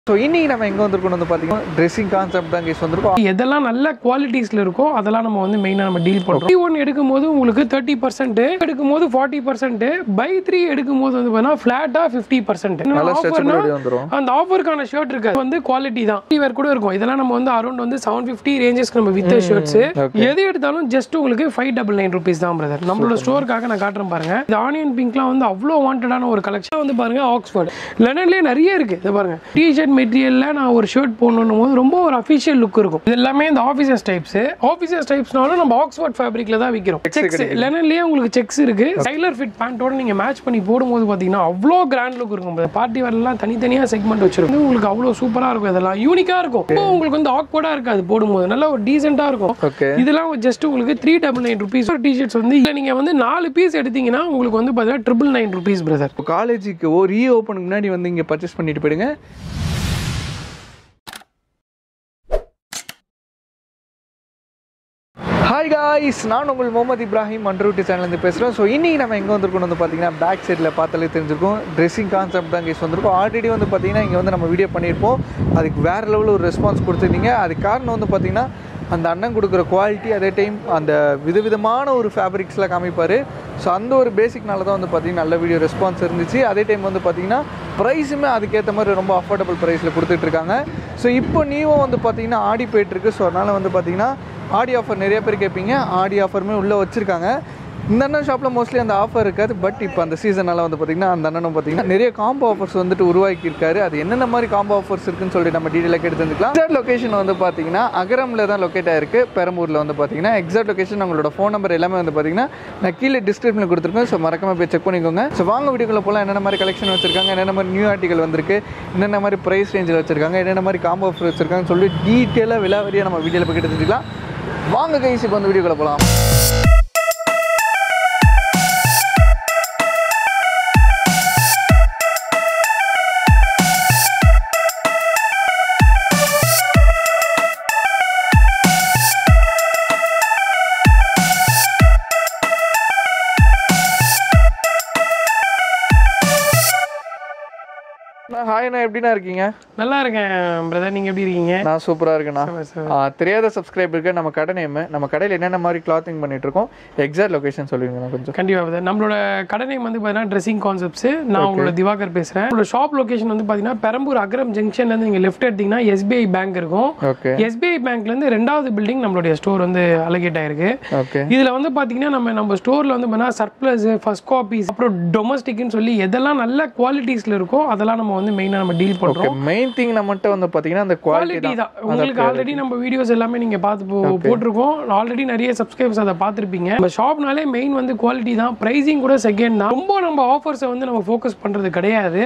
So இன்னைக்கு நம்ம எங்கே வந்திருக்கோம் வந்து பார்த்தீங்கன்னா ட்ரெஸ்ஸிங் கான்செப்ட் தான் கேஸ் வந்திருக்கோம் எதெல்லாம் நல்ல குவாலிட்டிஸ்ல இருக்கோ அதெல்லாம் நம்ம வந்து மெயினாக நம்ம டீல் பண்ணுறோம் ஒன் எடுக்கும்போது உங்களுக்கு தேர்ட்டி பர்சன்ட் எடுக்கும்போது ஃபார்ட்டி பர்சன்ட் பை த்ரீ எடுக்கும்போது வந்து பார்த்தீங்கன்னா ஃபிளாட்டாக ஃபிஃப்டி பர்சன்ட் நல்லா ஆஃபர்னா ஸ்ட்ரெச்சபிலிட்டி வந்துடும் அந்த ஆஃபருக்கான ஷர்ட் இருக்கு அது வந்து குவாலிட்டி தான் வேர் கூட இருக்கும் இதெல்லாம் நம்ம வந்து அரௌண்ட் வந்து செவன் ஃபிஃப்டி ரேஞ்சஸ்க்கு நம்ம வித்த ஷர்ட்ஸ் okay. எது எடுத்தாலும் ஜஸ்ட் உங்களுக்கு ஃபைவ் டபுள் நைன் ருபீஸ் தான் பிரதர் நம்மளோட ஸ்டோருக்காக நான் காட்டுறேன் பாருங்க இந்த ஆனியன் பிங்க்லாம் வந்து அவ்வளோ வாண்டடான ஒரு கலெக்ஷன் வந்து பாருங்க ஆக்ஸ்ஃபோர்ட் லெனன்லேயே நிறைய இருக்கு இது பாருங்க டிஷர்ட் மெட்டீரியல்ல நான் ஒரு ஷர்ட் போடணும் போது ரொம்ப ஒரு அஃபிஷியல் லுக் இருக்கும் இது எல்லாமே இந்த ஆஃபீஸர்ஸ் டைப்ஸ் ஆஃபீஸர்ஸ் டைப்ஸ்னாலும் நம்ம ஆக்ஸ்ஃபோர்ட் ஃபேப்ரிக்ல தான் விற்கிறோம் செக்ஸ் லெனன்லேயே உங்களுக்கு செக்ஸ் இருக்கு டைலர் ஃபிட் பேண்டோட நீங்க மேட்ச் பண்ணி போடும்போது பாத்தீங்கன்னா அவ்வளோ கிராண்ட் லுக் இருக்கும் பார்ட்டி வரலாம் தனித்தனியா செக்மெண்ட் வச்சிருக்கும் உங்களுக்கு அவ்வளோ சூப்பரா இருக்கும் இதெல்லாம் யூனிக்கா இருக்கும் ரொம்ப உங்களுக்கு வந்து ஆக்வர்டா இருக்காது போடும்போது நல்லா ஒரு டீசெண்டா இருக்கும் ஓகே இதெல்லாம் ஜஸ்ட் உங்களுக்கு த்ரீ டபுள் நைன் ருபீஸ் ஒரு டிஷர்ட்ஸ் வந்து இல்லை நீங்கள் வந்து நாலு பீஸ் எடுத்தீங்கன்னா உங்களுக்கு வந்து பார்த்தீங்கன்னா ட்ரிபிள் நைன் ருபீஸ் பிரதர் இப்போ காலேஜுக்கு ஓ ரீ ஓப்பனுக்கு முன்னாடி வந்து இங்கே பர்ச்சேஸ் பண்ணிட்டு போயிடுங்க ஹாய் காய்ஸ் நான் உங்கள் முகமது இப்ராஹிம் அன்ரூட்டி சேனல்லேருந்து பேசுகிறேன் ஸோ இன்றைக்கி நம்ம எங்கே வந்திருக்கோம் வந்து பார்த்தீங்கன்னா பேக் சைடில் பார்த்தாலே தெரிஞ்சிருக்கும் ட்ரெஸ்ஸிங் கான்செப்ட் தான் கேஸ் வந்திருக்கும் ஆல்ரெடி வந்து பார்த்தீங்கன்னா இங்கே வந்து நம்ம வீடியோ பண்ணியிருப்போம் அதுக்கு வேறு லெவலில் ஒரு ரெஸ்பான்ஸ் கொடுத்துருந்தீங்க அதுக்கு காரணம் வந்து பார்த்தீங்கன்னா அந்த அண்ணன் கொடுக்குற குவாலிட்டி அதே டைம் அந்த விதவிதமான ஒரு ஃபேப்ரிக்ஸ்லாம் காமிப்பார் ஸோ அந்த ஒரு பேசிக்னால தான் வந்து பார்த்தீங்கன்னா நல்ல வீடியோ ரெஸ்பான்ஸ் இருந்துச்சு அதே டைம் வந்து பார்த்தீங்கன்னா ப்ரைஸுமே அதுக்கேற்ற மாதிரி ரொம்ப அஃபோர்டபுள் ப்ரைஸில் கொடுத்துட்ருக்காங்க ஸோ இப்போ நீவும் வந்து பார்த்தீங்கன்னா ஆடி போயிட்டுருக்கு ஸோ அதனால் வந்து பார்த்தீங்கன்னா ஆடி ஆஃபர் நிறைய பேர் கேட்பீங்க ஆடி ஆஃபருமே உள்ளே வச்சுருக்காங்க இந்த அண்ணன் ஷாப்பில் மோஸ்ட்லி அந்த ஆஃபர் இருக்காது பட் இப்போ அந்த சீசனால் வந்து பார்த்திங்கன்னா அந்த அண்ணனும் பார்த்தீங்கன்னா நிறைய காம்போ ஆஃபர்ஸ் வந்துட்டு உருவாக்கியிருக்காரு அது என்னென்ன மாதிரி காம்போ ஆஃபர்ஸ் இருக்குன்னு சொல்லிட்டு நம்ம டீட்டெயிலாக கேட்டு தெரிஞ்சுக்கலாம் எக்ஸாக்ட் லொகேஷன் வந்து பார்த்தீங்கன்னா அகரமில் தான் லொக்கேட் ஆயிருக்கு பெரம்பூரில் வந்து பார்த்தீங்கன்னா எக்ஸாக்ட் லொகேஷன் உங்களோட ஃபோன் நம்பர் எல்லாமே வந்து பார்த்தீங்கன்னா நான் கீழே டிஸ்கிரிப்ஷனில் கொடுத்துருக்கேன் ஸோ மறக்காம போய் செக் பண்ணிக்கோங்க ஸோ வாங்க வீடியோக்குள்ள போகலாம் என்னென்ன மாதிரி கலெக்ஷன் வச்சிருக்காங்க என்னென்ன மாதிரி நியூ ஆர்டிகல் வந்திருக்கு என்னென்ன மாதிரி ப்ரைஸ் ரேஞ்சில் வச்சிருக்காங்க என்னென்ன மாதிரி காம்போ ஆஃபர் வச்சிருக்காங்கன்னு சொல்லி டீட்டெயிலாக விலாவரியாக நம்ம வீடியோவில் போய் கேட்டு தெரிஞ்சுக்கலாம் வாங்க கைஸ் இப்போ வந்து வீடியோக்குள்ள போகலாம் ஹாய்ண்ணா எப்படிண்ணா இருக்கீங்க நல்லா இருக்கேன் பிரதர் நீங்கள் எப்படி இருக்கீங்க நான் சூப்பராக இருக்கேண்ணா sir. ஆ, தெரியாத சப்ஸ்கிரைபருக்கு நம்ம கடை நேம் நம்ம கடையில் என்னென்ன மாதிரி கிளாத்திங் பண்ணிட்டு இருக்கோம் எக்ஸாக்ட் லொகேஷன் சொல்லுவீங்கண்ணா கொஞ்சம் கண்டிப்பாக பிரதர் நம்மளோட கடை நேம் வந்து பார்த்தீங்கன்னா ட்ரெஸ்ஸிங் கான்செப்ட்ஸ் நான் உங்களோட திவாகர் பேசுகிறேன் உங்களோட ஷாப் லொகேஷன் வந்து பார்த்தீங்கன்னா பெரம்பூர் அக்ரம் ஜங்ஷன்லேருந்து நீங்கள் லெஃப்ட் எடுத்தீங்கன்னா எஸ்பிஐ பேங்க் இருக்கும் ஓகே எஸ்பிஐ பேங்க்லேருந்து ரெண்டாவது பில்டிங் நம்மளுடைய ஸ்டோர் வந்து அலகேட் ஆயிருக்கு ஓகே இதுல வந்து பாத்தீங்கன்னா நம்ம நம்ம ஸ்டோர்ல வந்து பார்த்தீங்கன்னா சர்ப்ளஸ் ஃபர்ஸ்ட் காப்பீஸ் அப்புறம் டொமஸ்டிக்னு சொல்லி எதெல்லாம் நல்ல குவாலிட்டிஸ்ல இருக்கோ அதெல்லாம் நம்ம வந்து மெயினா நம்ம டீல் ஓகே பண்றோம் மெயின் திங் நம்மகிட்ட வந்து பார்த்தீங்கன்னா அந்த குவாலிட்டி குவாலிட்டி தான் தான் உங்களுக்கு ஆல்ரெடி நம்ம வீடியோஸ் எல்லாமே நீங்க பார்த்து போ- போட்டிருக்கோம் ஆல்ரெடி நிறைய சப்ஸ்கிரைபர்ஸ் அதை பார்த்துருப்பீங்க நம்ம ஷாப்னாலே மெயின் வந்து குவாலிட்டி தான் ப்ரைஸிங் கூட செகண்ட் தான் ரொம்ப நம்ம ஆஃபர்ஸை வந்து நம்ம ஃபோக்கஸ் பண்றது கிடையாது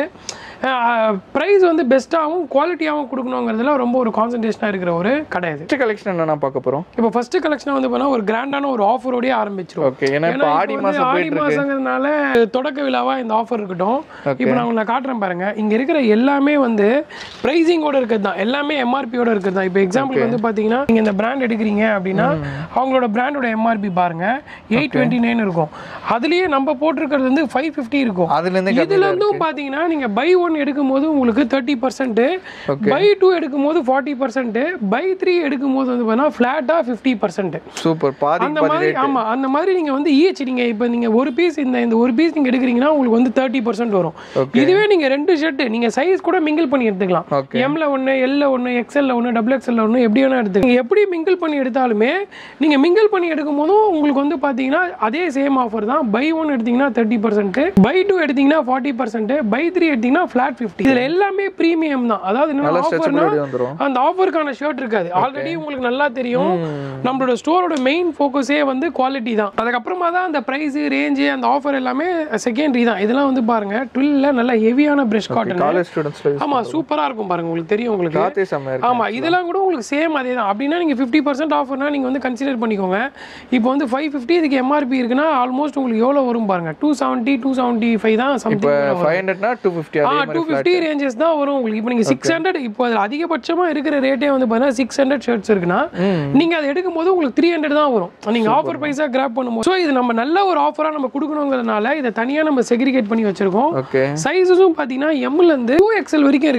ப்ரைஸ் வந்து பெஸ்ட்டாகவும் குவாலிட்டியாகவும் கொடுக்கணுங்கிறதுல ரொம்ப ஒரு கான்சன்ட்ரேஷனாக இருக்கிற ஒரு கடை இது நெக்ஸ்ட் கலெக்ஷன் என்னண்ணா பார்க்க போகிறோம் இப்போ ஃபர்ஸ்ட் கலெக்ஷன் வந்து பண்ணா ஒரு கிராண்டான ஒரு ஆஃபரோடய ஆரம்பிச்சிருவோம் ஓகே ஏன்னா இப்போ ஏன்னா ஆடி இப்ப வந்து மாதம் ஆடி போயிட்டு இருக்கு மாசங்கிறதுனால தொடக்க விழாவா இந்த ஆஃபர் இருக்கட்டும் Okay. இப்போ நான் உங்களை காட்டுறேன் பாருங்க இங்க இருக்கிற எல்லாமே வந்து பிரைசிங்கோட இருக்கிறது தான் எல்லாமே எம்ஆர்பியோட இருக்கிறது தான் இப்போ எக்ஸாம்பிள் வந்து பாத்தீங்கன்னா நீங்க இந்த பிராண்ட் எடுக்கிறீங்க அப்படின்னா அவங்களோட பிராண்டோட எம்ஆர்பி பாருங்க எயிட் டுவெண்ட்டி நைன் இருக்கும் அதுலயே நம்ம போட்டிருக்கிறது வந்து ஃபைவ் ஃபிஃப்டி இருக்கும் அதுலேருந்து இதுல இருந்தும் பாத்தீங்கன்னா நீங்க பை ஒன் எடுக்கும் போது உங்களுக்கு தேர்ட்டி பர்சன்ட் பை டூ எடுக்கும் போது ஃபார்ட்டி பர்சன்ட் பை த்ரீ எடுக்கும் போது வந்து பார்த்தீங்கன்னா ஃபிளாட்டா ஃபிஃப்டி பர்சன்ட் சூப்பர் பாதி அந்த பாதி மாதிரி ஆமா அந்த மாதிரி நீங்க வந்து ஈச் நீங்க இப்போ நீங்க ஒரு பீஸ் இந்த இந்த ஒரு பீஸ் நீங்க எடுக்கிறீங்கன்னா உங்களுக்கு வந்து தேர்ட்டி பர்சன்ட் வரும் Okay. இதுவே நீங்க ரெண்டு ஷர்ட் நீங்க சைஸ் கூட மிங்கிள் பண்ணி எடுத்துக்கலாம் Okay. எம்ல ஒன்று எல்ல ஒன்று எக்ஸ்எல்ல ஒன்று டபுள் எக்ஸ்எல்ல ஒன்று எப்படி வேணா எடுத்துக்கலாம் நீங்க எப்படி மிங்கிள் பண்ணி எடுத்தாலுமே நீங்க மிங்கிள் பண்ணி எடுக்கும் போதும் உங்களுக்கு வந்து பாத்தீங்கன்னா அதே சேம் ஆஃபர் தான் பை ஒன் எடுத்தீங்கன்னா தேர்ட்டி பர்சன்ட் பை டூ எடுத்தீங்கன்னா ஃபார்ட்டி பர்சன்ட் பை த்ரீ எடுத்தீங்கன்னா ஃபிளாட் ஃபிஃப்டி இதுல எல்லாமே ப்ரீமியம் தான் அதாவது என்ன நல்லா ஆஃபர்னா ஸ்ட்ரெச்சபிலிட்டி வந்துடும் அந்த ஆஃபருக்கான ஷர்ட் இருக்காது ஆல்ரெடி உங்களுக்கு நல்லா தெரியும் நம்மளோட ஸ்டோரோட மெயின் ஃபோக்கஸே வந்து குவாலிட்டி தான் அதுக்கப்புறமா தான் அந்த ப்ரைஸ் ரேஞ்சு அந்த ஆஃபர் எல்லாமே செகண்டரி தான் இதெல்லாம் வந்து பாருங்க ட்வில்ல நல்ல ஹெவியான பிரஷ் காட்டன் காலேஜ் ஸ்டூடெண்ட்ஸில் ஆமா சூப்பரா இருக்கும் பாருங்க உங்களுக்கு தெரியும் உங்களுக்கு காத்தே செம்மையாக இருக்கு ஆமா இதெல்லாம் கூட உங்களுக்கு சேம் அதே தான் அப்படின்னா நீங்க ஃபிஃப்டி பர்சன்ட் ஆஃபர்னா நீங்க வந்து கன்சிடர் பண்ணிக்கோங்க இப்போ வந்து ஃபைவ் ஃபிஃப்டி இதுக்கு எம்ஆர்பி இருக்குன்னா ஆல்மோஸ்ட் உங்களுக்கு எவ்வளவு வரும் பாருங்க two seventy two seventy five தான் இப்போ சம்திங் ஃபைவ் ஹண்ட்ரட்னா டூ ஃபிஃப்டி ஆ அதே டூ மாதிரி ஃபிஃப்டி ரேஞ்சஸ் தான் வரும் உங்களுக்கு இப்போ நீங்கள் சிக்ஸ் ஹண்ட்ரட் இப்போ அதில் அதிகபட்சமாக இருக்கிற ரேட்டே வந்து பார்த்தீங்கன்னா சிக்ஸ் ஹண்ட்ரட் ஷர்ட்ஸ் இருக்குன்னா நீங்கள் அதை எடுக்கும்போது உங்களுக்கு த்ரீ ஹண்ட்ரட் தான் வரும் நீங்கள் ஆஃபர் ப்ரைஸாக கிராப் பண்ணும்போது ஸோ இது நம்ம நல்ல ஒரு ஆஃபராக நம்ம கொடுக்கணுங்கிறதுனால இதை தனியாக நம்ம செக்ரிகேட் பண்ணி வச்சிருக்கோம் ஓகே சைஸஸும் பார்த்தீங்கன்னா எம்ல இருந்து டூ எக்ஸ்எல் வரைக்கும் இருக்கு நீங்க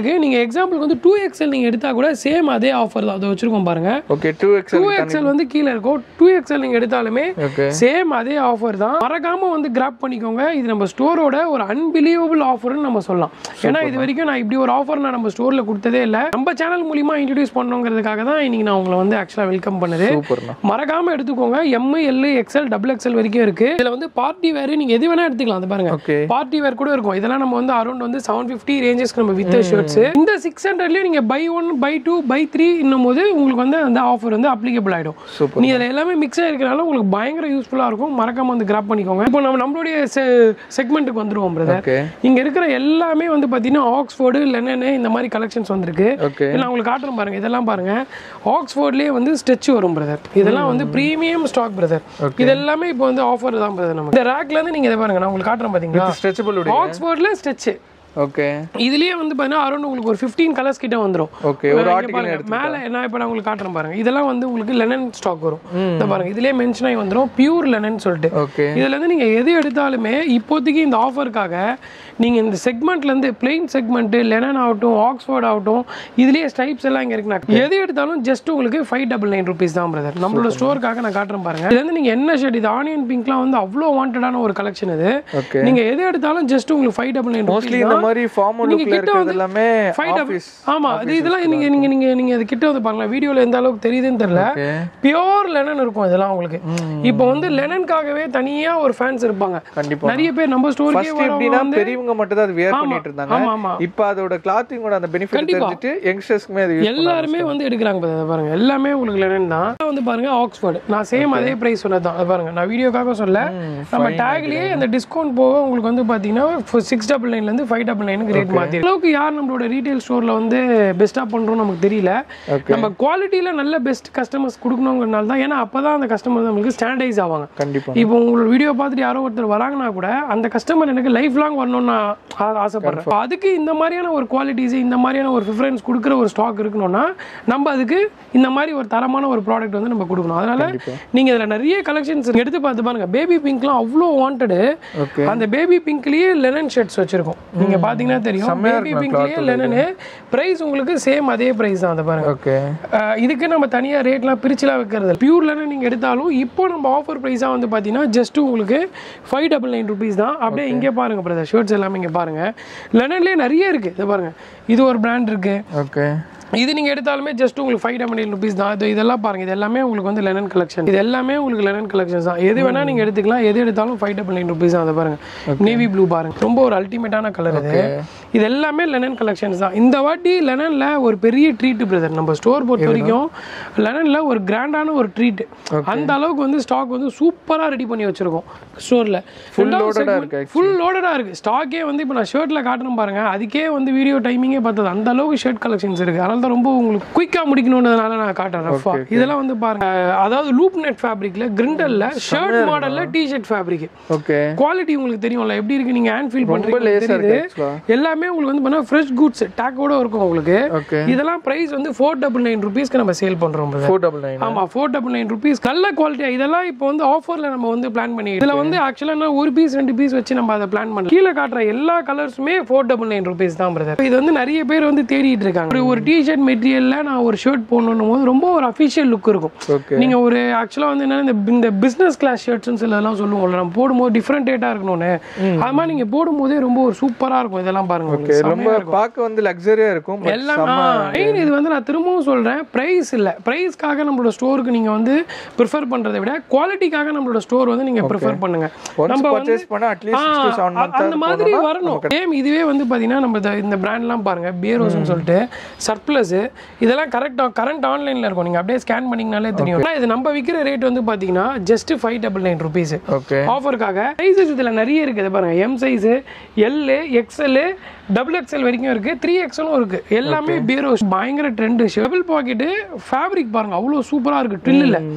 எக்ஸாம்பிளுக்கு வந்து டூ எக்ஸ்எல் நீங்கள் எடுத்தால் கூட சேம் அதே ஆஃபர் தான் அதை வச்சுருக்கோம் பாருங்க okay two two XL XL வந்து கீழே இருக்கும் டூ எக்ஸ்எல் நீங்கள் எடுத்தாலுமே ஓகே சேம் அதே ஆஃபர் தான் மறக்காம வந்து கிராப் பண்ணிக்கோங்க இது நம்ம ஸ்டோரோட ஒரு அன்பிலீவபிள் ஆஃபர்னு நம்ம சொல்லலாம் ஏன்னா இது வரைக்கும் நான் இப்படி ஒரு ஆஃபர் நான் நம்ம ஸ்டோர்ல கொடுத்ததே இல்லை நம்ம சேனல் மூலியமா இன்ட்ரடியூஸ் பண்ணணுங்கிறதுக்காக தான் இன்னைக்கு நான் உங்களை வந்து ஆக்சுவலாக வெல்கம் பண்ணுது சூப்பர்ண்ணா மறக்காம எடுத்துக்கோங்க M L XL double XL வரைக்கும் இருக்கு இதுல வந்து பார்ட்டி வேர் நீங்க எது வேணா எடுத்துக்கலாம் அது பாருங்க ஓகே பார்ட்டி வேர் கூட இருக்கும் இதெல்லாம் நம்ம வந்து அரௌண்ட் வந்து செவன் ஃபிஃப்டி ரேஞ்சஸ்க்கு நம்ம வித் ஷர்ட்ஸ் இந்த சிக்ஸ் ஹண்ட்ரட்லயும் நீங்க by one by two by three இன்னும் போது உங்களுக்கு வந்து அந்த ஆஃபர் வந்து அப்ளிகபிள் ஆயிடும் சூப்பர் நீ இதில் எல்லாமே மிக்ஸ் ஆயிருக்கனால உங்களுக்கு பயங்கர யூஸ்ஃபுல்லாக இருக்கும் மறக்காம வந்து கிராப் பண்ணிக்கோங்க இப்போ நம்ம நம்மளுடைய செக்மெண்ட்டுக்கு வந்துருவோம் பிரதர் ஓகே இங்க இருக்கிற எல்லாமே வந்து பார்த்தீங்கன்னா ஆக்ஸ்ஃபோர்டு லெனனு இந்த மாதிரி கலெக்ஷன்ஸ் வந்திருக்கு ஓகே நான் உங்களுக்கு காட்டுறேன் பாருங்க இதெல்லாம் பாருங்க ஆக்ஸ்ஃபோர்ட்லேயே வந்து ஸ்டெச் வரும் பிரதர் இதெல்லாம் வந்து ப்ரீமியம் ஸ்டாக் பிரதர் இது எல்லாமே இப்போ வந்து ஆஃபர் தான் பிரதர் நம்ம இந்த ரேக்ல இருந்து நீங்க இதை பாருங்க நான் உங்களுக்கு காட்டுறேன் பாத்தீங்களா ஸ்ட்ரெச்சபிள் உடைய ஆக்ஸ்ஃபோர்ட்ல ஸ்டெச் ஓகே இதுலயே வந்து பார்த்தீங்கன்னா அரௌண்ட் உங்களுக்கு ஒரு 15 கலர்ஸ் கிட்ட வந்துரும் ஓகே ஒரு இங்க ஆர்டிகல் பாருங்க மேல நான் இப்போ நான் உங்களுக்கு காட்டுறேன் பாருங்க இதெல்லாம் வந்து உங்களுக்கு லெனன் ஸ்டாக் வரும் இந்த பாருங்க இதுலயே மென்ஷன் ஆகி வந்துரும் பியூர் லெனன் சொல்லிட்டு ஓகே இதுல இருந்து நீங்க எது எடுத்தாலுமே இப்போதைக்கு இந்த ஆஃபருக்காக நீங்க இந்த செக்மெண்ட்ல இருந்து பிளெயின் செக்மெண்ட் லெனன் ஆகட்டும் ஆக்ஸ்ஃபோர்ட் ஆகட்டும் இதுலயே ஸ்டைப்ஸ் எல்லாம் இங்க இருக்கு எது எடுத்தாலும் ஜஸ்ட் உங்களுக்கு ஃபைவ் டபுள் நைன் ருபீஸ் தான் பிரதர் நம்மளோட ஸ்டோருக்காக நான் காட்டுறேன் பாருங்க இதுல இருந்து நீங்க என்ன ஷர்ட் இது ஆனியன் பிங்க்லாம் வந்து அவ்வளோ வாண்டடான ஒரு கலெக்ஷன் இது ஓகே நீங்க எது எடுத்தாலும் ஜஸ்ட் உங்களுக்கு ஃபைவ் டபுள் நைன் மோஸ்ட்லி இந்த மாதிரி ஃபார்மல் நீங்க லுக்ல கிட்ட இருக்கிறது வந்து எல்லாமே ஃபைவ் ஆபீஸ் ஆமா இது இதெல்லாம் நீங்க நீங்க நீங்க நீங்க அது கிட்ட வந்து பாருங்களேன் வீடியோல எந்த அளவுக்கு தெரியுதுன்னு தெரியல ஓகே பியோர் லெனன் இருக்கும் இதெல்லாம் உங்களுக்கு இப்போ வந்து லெனனுக்காகவே தனியா ஒரு ஃபேன்ஸ் இருப்பாங்க கண்டிப்பா நிறைய பேர் நம்ம ஸ்டோரிக்கே ஃபர்ஸ்ட் எப்படின்னா பெரியவங்க மட்டும் தான் அது வியர் பண்ணிட்டு இருந்தாங்க ஆமா ஆமா இப்போ அதோட கிளாத்திங்கோட அந்த பெனிஃபிட் கண்டிப்பா. தெரிஞ்சுட்டு யங்ஸ்டர்ஸ்க்குமே அது யூஸ் எல்லாருமே வந்து எடுக்கிறாங்க பாருங்க இதை பாருங்க எல்லாமே உங்களுக்கு லெனன் தான் இது வந்து பாருங்க ஆக்ஸ்ஃபோர்ட் நான் சேம் அதே பிரைஸ் சொன்னது தான் அது பாருங்க நான் வீடியோக்காக சொல்ல நம்ம டேக்லயே அந்த டிஸ்கவுண்ட் போக உங்களுக்கு வந்து பாத்தீங்கன்னா சிக்ஸ் டபுள் நைன்ல இருந்து ஃபைவ் டபுள் நைனுக்கு ரேட் மாத்தி அளவுக்கு யார் நம்மளோட ரீட்டைல் ஸ்டோர்ல வந்து பெஸ்டா பண்றோம் நமக்கு தெரியல ஓகே நம்ம குவாலிட்டியில நல்ல பெஸ்ட் கஸ்டமர்ஸ் கொடுக்கணுங்கிறனால தான் ஏன்னா அப்பதான் அந்த கஸ்டமர் நம்மளுக்கு ஸ்டாண்டர்டைஸ் ஆவாங்க கண்டிப்பா இப்போ உங்களோட வீடியோ பார்த்துட்டு யாரோ ஒருத்தர் வராங்கன்னா கூட அந்த கஸ்டமர் எனக்கு லைஃப் லாங் வரணும்னு நான் ஆ- ஆசைப்படுறேன் அப்ப அதுக்கு இந்த மாதிரியான ஒரு குவாலிட்டிஸ் இந்த மாதிரியான ஒரு ப்ரிஃபரன்ஸ் கொடுக்குற ஒரு ஸ்டாக் இருக்கணும்னா நம்ம அதுக்கு இந்த மாதிரி ஒரு தரமான ஒரு ப்ராடக்ட் வந்து நம்ம கொடுக்கணும் அதனால நீங்க இதுல நிறைய கலெக்ஷன்ஸ் எடுத்து பார்த்து பாருங்க பேபி பிங்க்லாம் அவ்வளோ வாண்டடு ஓகே அந்த பேபி பிங்க்லயே லெனன் ஷர்ட்ஸ் வச்சிருக்கோம் நீங்க பாத்தீங்கன்னா தெரியும் செம்மையா பேபி இருக்கும் பிங்க்லயே லெனனு பிரைஸ் உங்களுக்கு சேம் அதே பிரைஸ் தான் அதை பாருங்க ஓகே அஹ் இதுக்கு நம்ம தனியாக ரேட்லாம் பிரிச்சுலாம் வைக்கிறது பியூர்லன்னு நீங்கள் எடுத்தாலும் இப்போ நம்ம ஆஃபர் ப்ரைஸாக வந்து பார்த்தீங்கன்னா ஜஸ்ட் உங்களுக்கு ஃபைவ் டபுள் நைன் ருபீஸ் தான் அப்படியே இங்கே பாருங்க பிரதர் ஷர்ட்ஸ் எல்லாமே இங்கே பாருங்க லெனன்லேயே நிறைய இருக்குது இதை பாருங்க இது ஒரு பிராண்ட் இருக்குது ஓகே இது நீங்கள் எடுத்தாலுமே ஜஸ்ட் உங்களுக்கு ஃபைவ் டபுள் நைன் ருபீஸ் தான் இது இதெல்லாம் பாருங்க இது எல்லாமே உங்களுக்கு வந்து லெனன் கலெக்ஷன் இது எல்லாமே உங்களுக்கு லெனன் கலெக்ஷன்ஸ் தான் எது வேணா நீங்கள் எடுத்துக்கலாம் எது எடுத்தாலும் ஃபைவ் டபுள் நைன் ருபீஸ் தான் அதை பாருங்க நேவி ப்ளூ பாருங்க ரொம்ப ஒரு அல்டிமேட்டான கலர் இது இது எல்லாமே லெனன் கலெக்ஷன்ஸ் தான் இந்த வாட்டி லெனன்ல ஒரு பெரிய ட்ரீட் பிரதர் நம்ம ஸ்டோர் பொறுத்த வரைக்கும் லெனன்ல ஒரு கிராண்டான ஒரு ட்ரீட் அந்த அளவுக்கு வந்து ஸ்டாக் வந்து சூப்பரா ரெடி பண்ணி வச்சிருக்கோம் ஸ்டோர்ல Full loaded-ஆ இருக்கு ஃபுல் லோடடா இருக்கு ஸ்டாக்கே வந்து இப்போ நான் ஷர்ட்ல காட்டுறேன் பாருங்க அதுக்கே வந்து வீடியோ டைமிங்கே பார்த்தது அந்த அளவுக்கு ஷர்ட் கலெக்ஷன்ஸ் இருக்கு அதனால தான் ரொம்ப உங்களுக்கு குயிக்கா முடிக்கணும்ன்றதுனால நான் காட்டுறேன் ரஃபா இதெல்லாம் வந்து பாருங்க அதாவது லூப் நெட் ஃபேப்ரிக்ல கிரிண்டல்ல ஷர்ட் மாடல்ல T shirt fabric okay quality உங்களுக்கு தெரியும்ல எப்படி இருக்கு நீங்க ஹேண்ட் ஃபீல் ரொம்ப பண்றீங்க லேசா தெரியுது இருக்கு ஆக்சுவலா எல்லாமே உங்களுக்கு வந்து பண்ணா ஃப்ரெஷ் குட்ஸ் டேக்கோட இருக்கும் உங்களுக்கு ஓகே இதெல்லாம் பிரைஸ் வந்து ஃபோர் டபுள் நைன் ருபீஸ்க்கு நம்ம சேல் பண்றோம் brother. ஃபோர் டபுள் நைன் ஆமா ஃபோர் டபுள் நைன் ருபீஸ் நல்ல குவாலிட்டியா இதெல்லாம் இப்போ வந்து ஆஃபர்ல நம்ம வந்து பிளான் பண்ணி இதுல வந்து ஆக்சுவலா என்ன ஒரு பீஸ் ரெண்டு பீஸ் வச்சு நம்ம அதை பிளான் பண்ணலாம் கீழே காட்டுற எல்லா கலர்ஸுமே ஃபோர் டபுள் நைன் ருபீஸ் தான் பிரதர் இது வந்து நிறைய பேர் வந்து தேடிட்டு இருக்காங்க ஒரு ஒரு டிஷர்ட் மெட்டீரியல்ல நான் ஒரு ஷர்ட் போடணும் போது ரொம்ப ஒரு அஃபிஷியல் லுக் இருக்கும் ஓகே நீங்க ஒரு ஆக்சுவலா வந்து என்ன இந்த இந்த பிசினஸ் கிளாஸ் ஷர்ட்ஸ் சிலதெல்லாம் சொல்லுவோம்ல நம்ம போடும்போது டிஃப்ரெண்ட் ரேட்டா இருக்கணும்னு அது மாதிரி நீங்க போடும்போதே ரொம்ப ஒரு சூப்பரா இருக்கும் இதெல்லாம் பாருங்க உங்களுக்கு. ரொம்ப பார்க்க வந்து லக்ஸரியா இருக்கும் but எல்லாம் செம்ம மெயின் இது வந்து நான் திரும்பவும் சொல்றேன் பிரைஸ் இல்ல பிரைஸ்க்காக நம்மளோட ஸ்டோருக்கு நீங்க வந்து ப்ரிஃபர் பண்றதை விட குவாலிட்டிக்காக நம்மளோட ஸ்டோர் வந்து நீங்க ப்ரிஃபர் பண்ணுங்க ஒன்ஸ் நம்ம வந்து பர்ச்சேஸ் பண்ணா அட்லீஸ்ட் ஆ, 6 to 7 அ- அந்த மாதிரி மந்த் வரணும் சேம் இதுவே வந்து பாத்தீங்கன்னா நம்ம இந்த- இந்த பிராண்ட்லாம் பாருங்க பியரோஸ்னு சொல்லிட்டு சர்ப்ளஸ் இதெல்லாம் கரெக்ட் கரண்ட் ஆன்லைன்ல இருக்கும் நீங்க அப்படியே ஸ்கேன் பண்ணீங்கனாலே தெரியும் ஆனா இது நம்ம விற்கிற ரேட் வந்து பாத்தீங்கன்னா just five double nine rupees okay ஆஃபருக்காக சைஸஸ் இதுல நிறைய இருக்கு இது பாருங்க M size L XL double XL வரைக்கும் இருக்கு த்ரீ எக்ஸ்எலும் இருக்கு எல்லாமே பீரோஸ் பயங்கர ட்ரெண்ட் டபுள் பாக்கெட்டு ஃபேப்ரிக் பாருங்க அவ்வளோ சூப்பரா இருக்கு ட்ரில்லில் ட்ரில்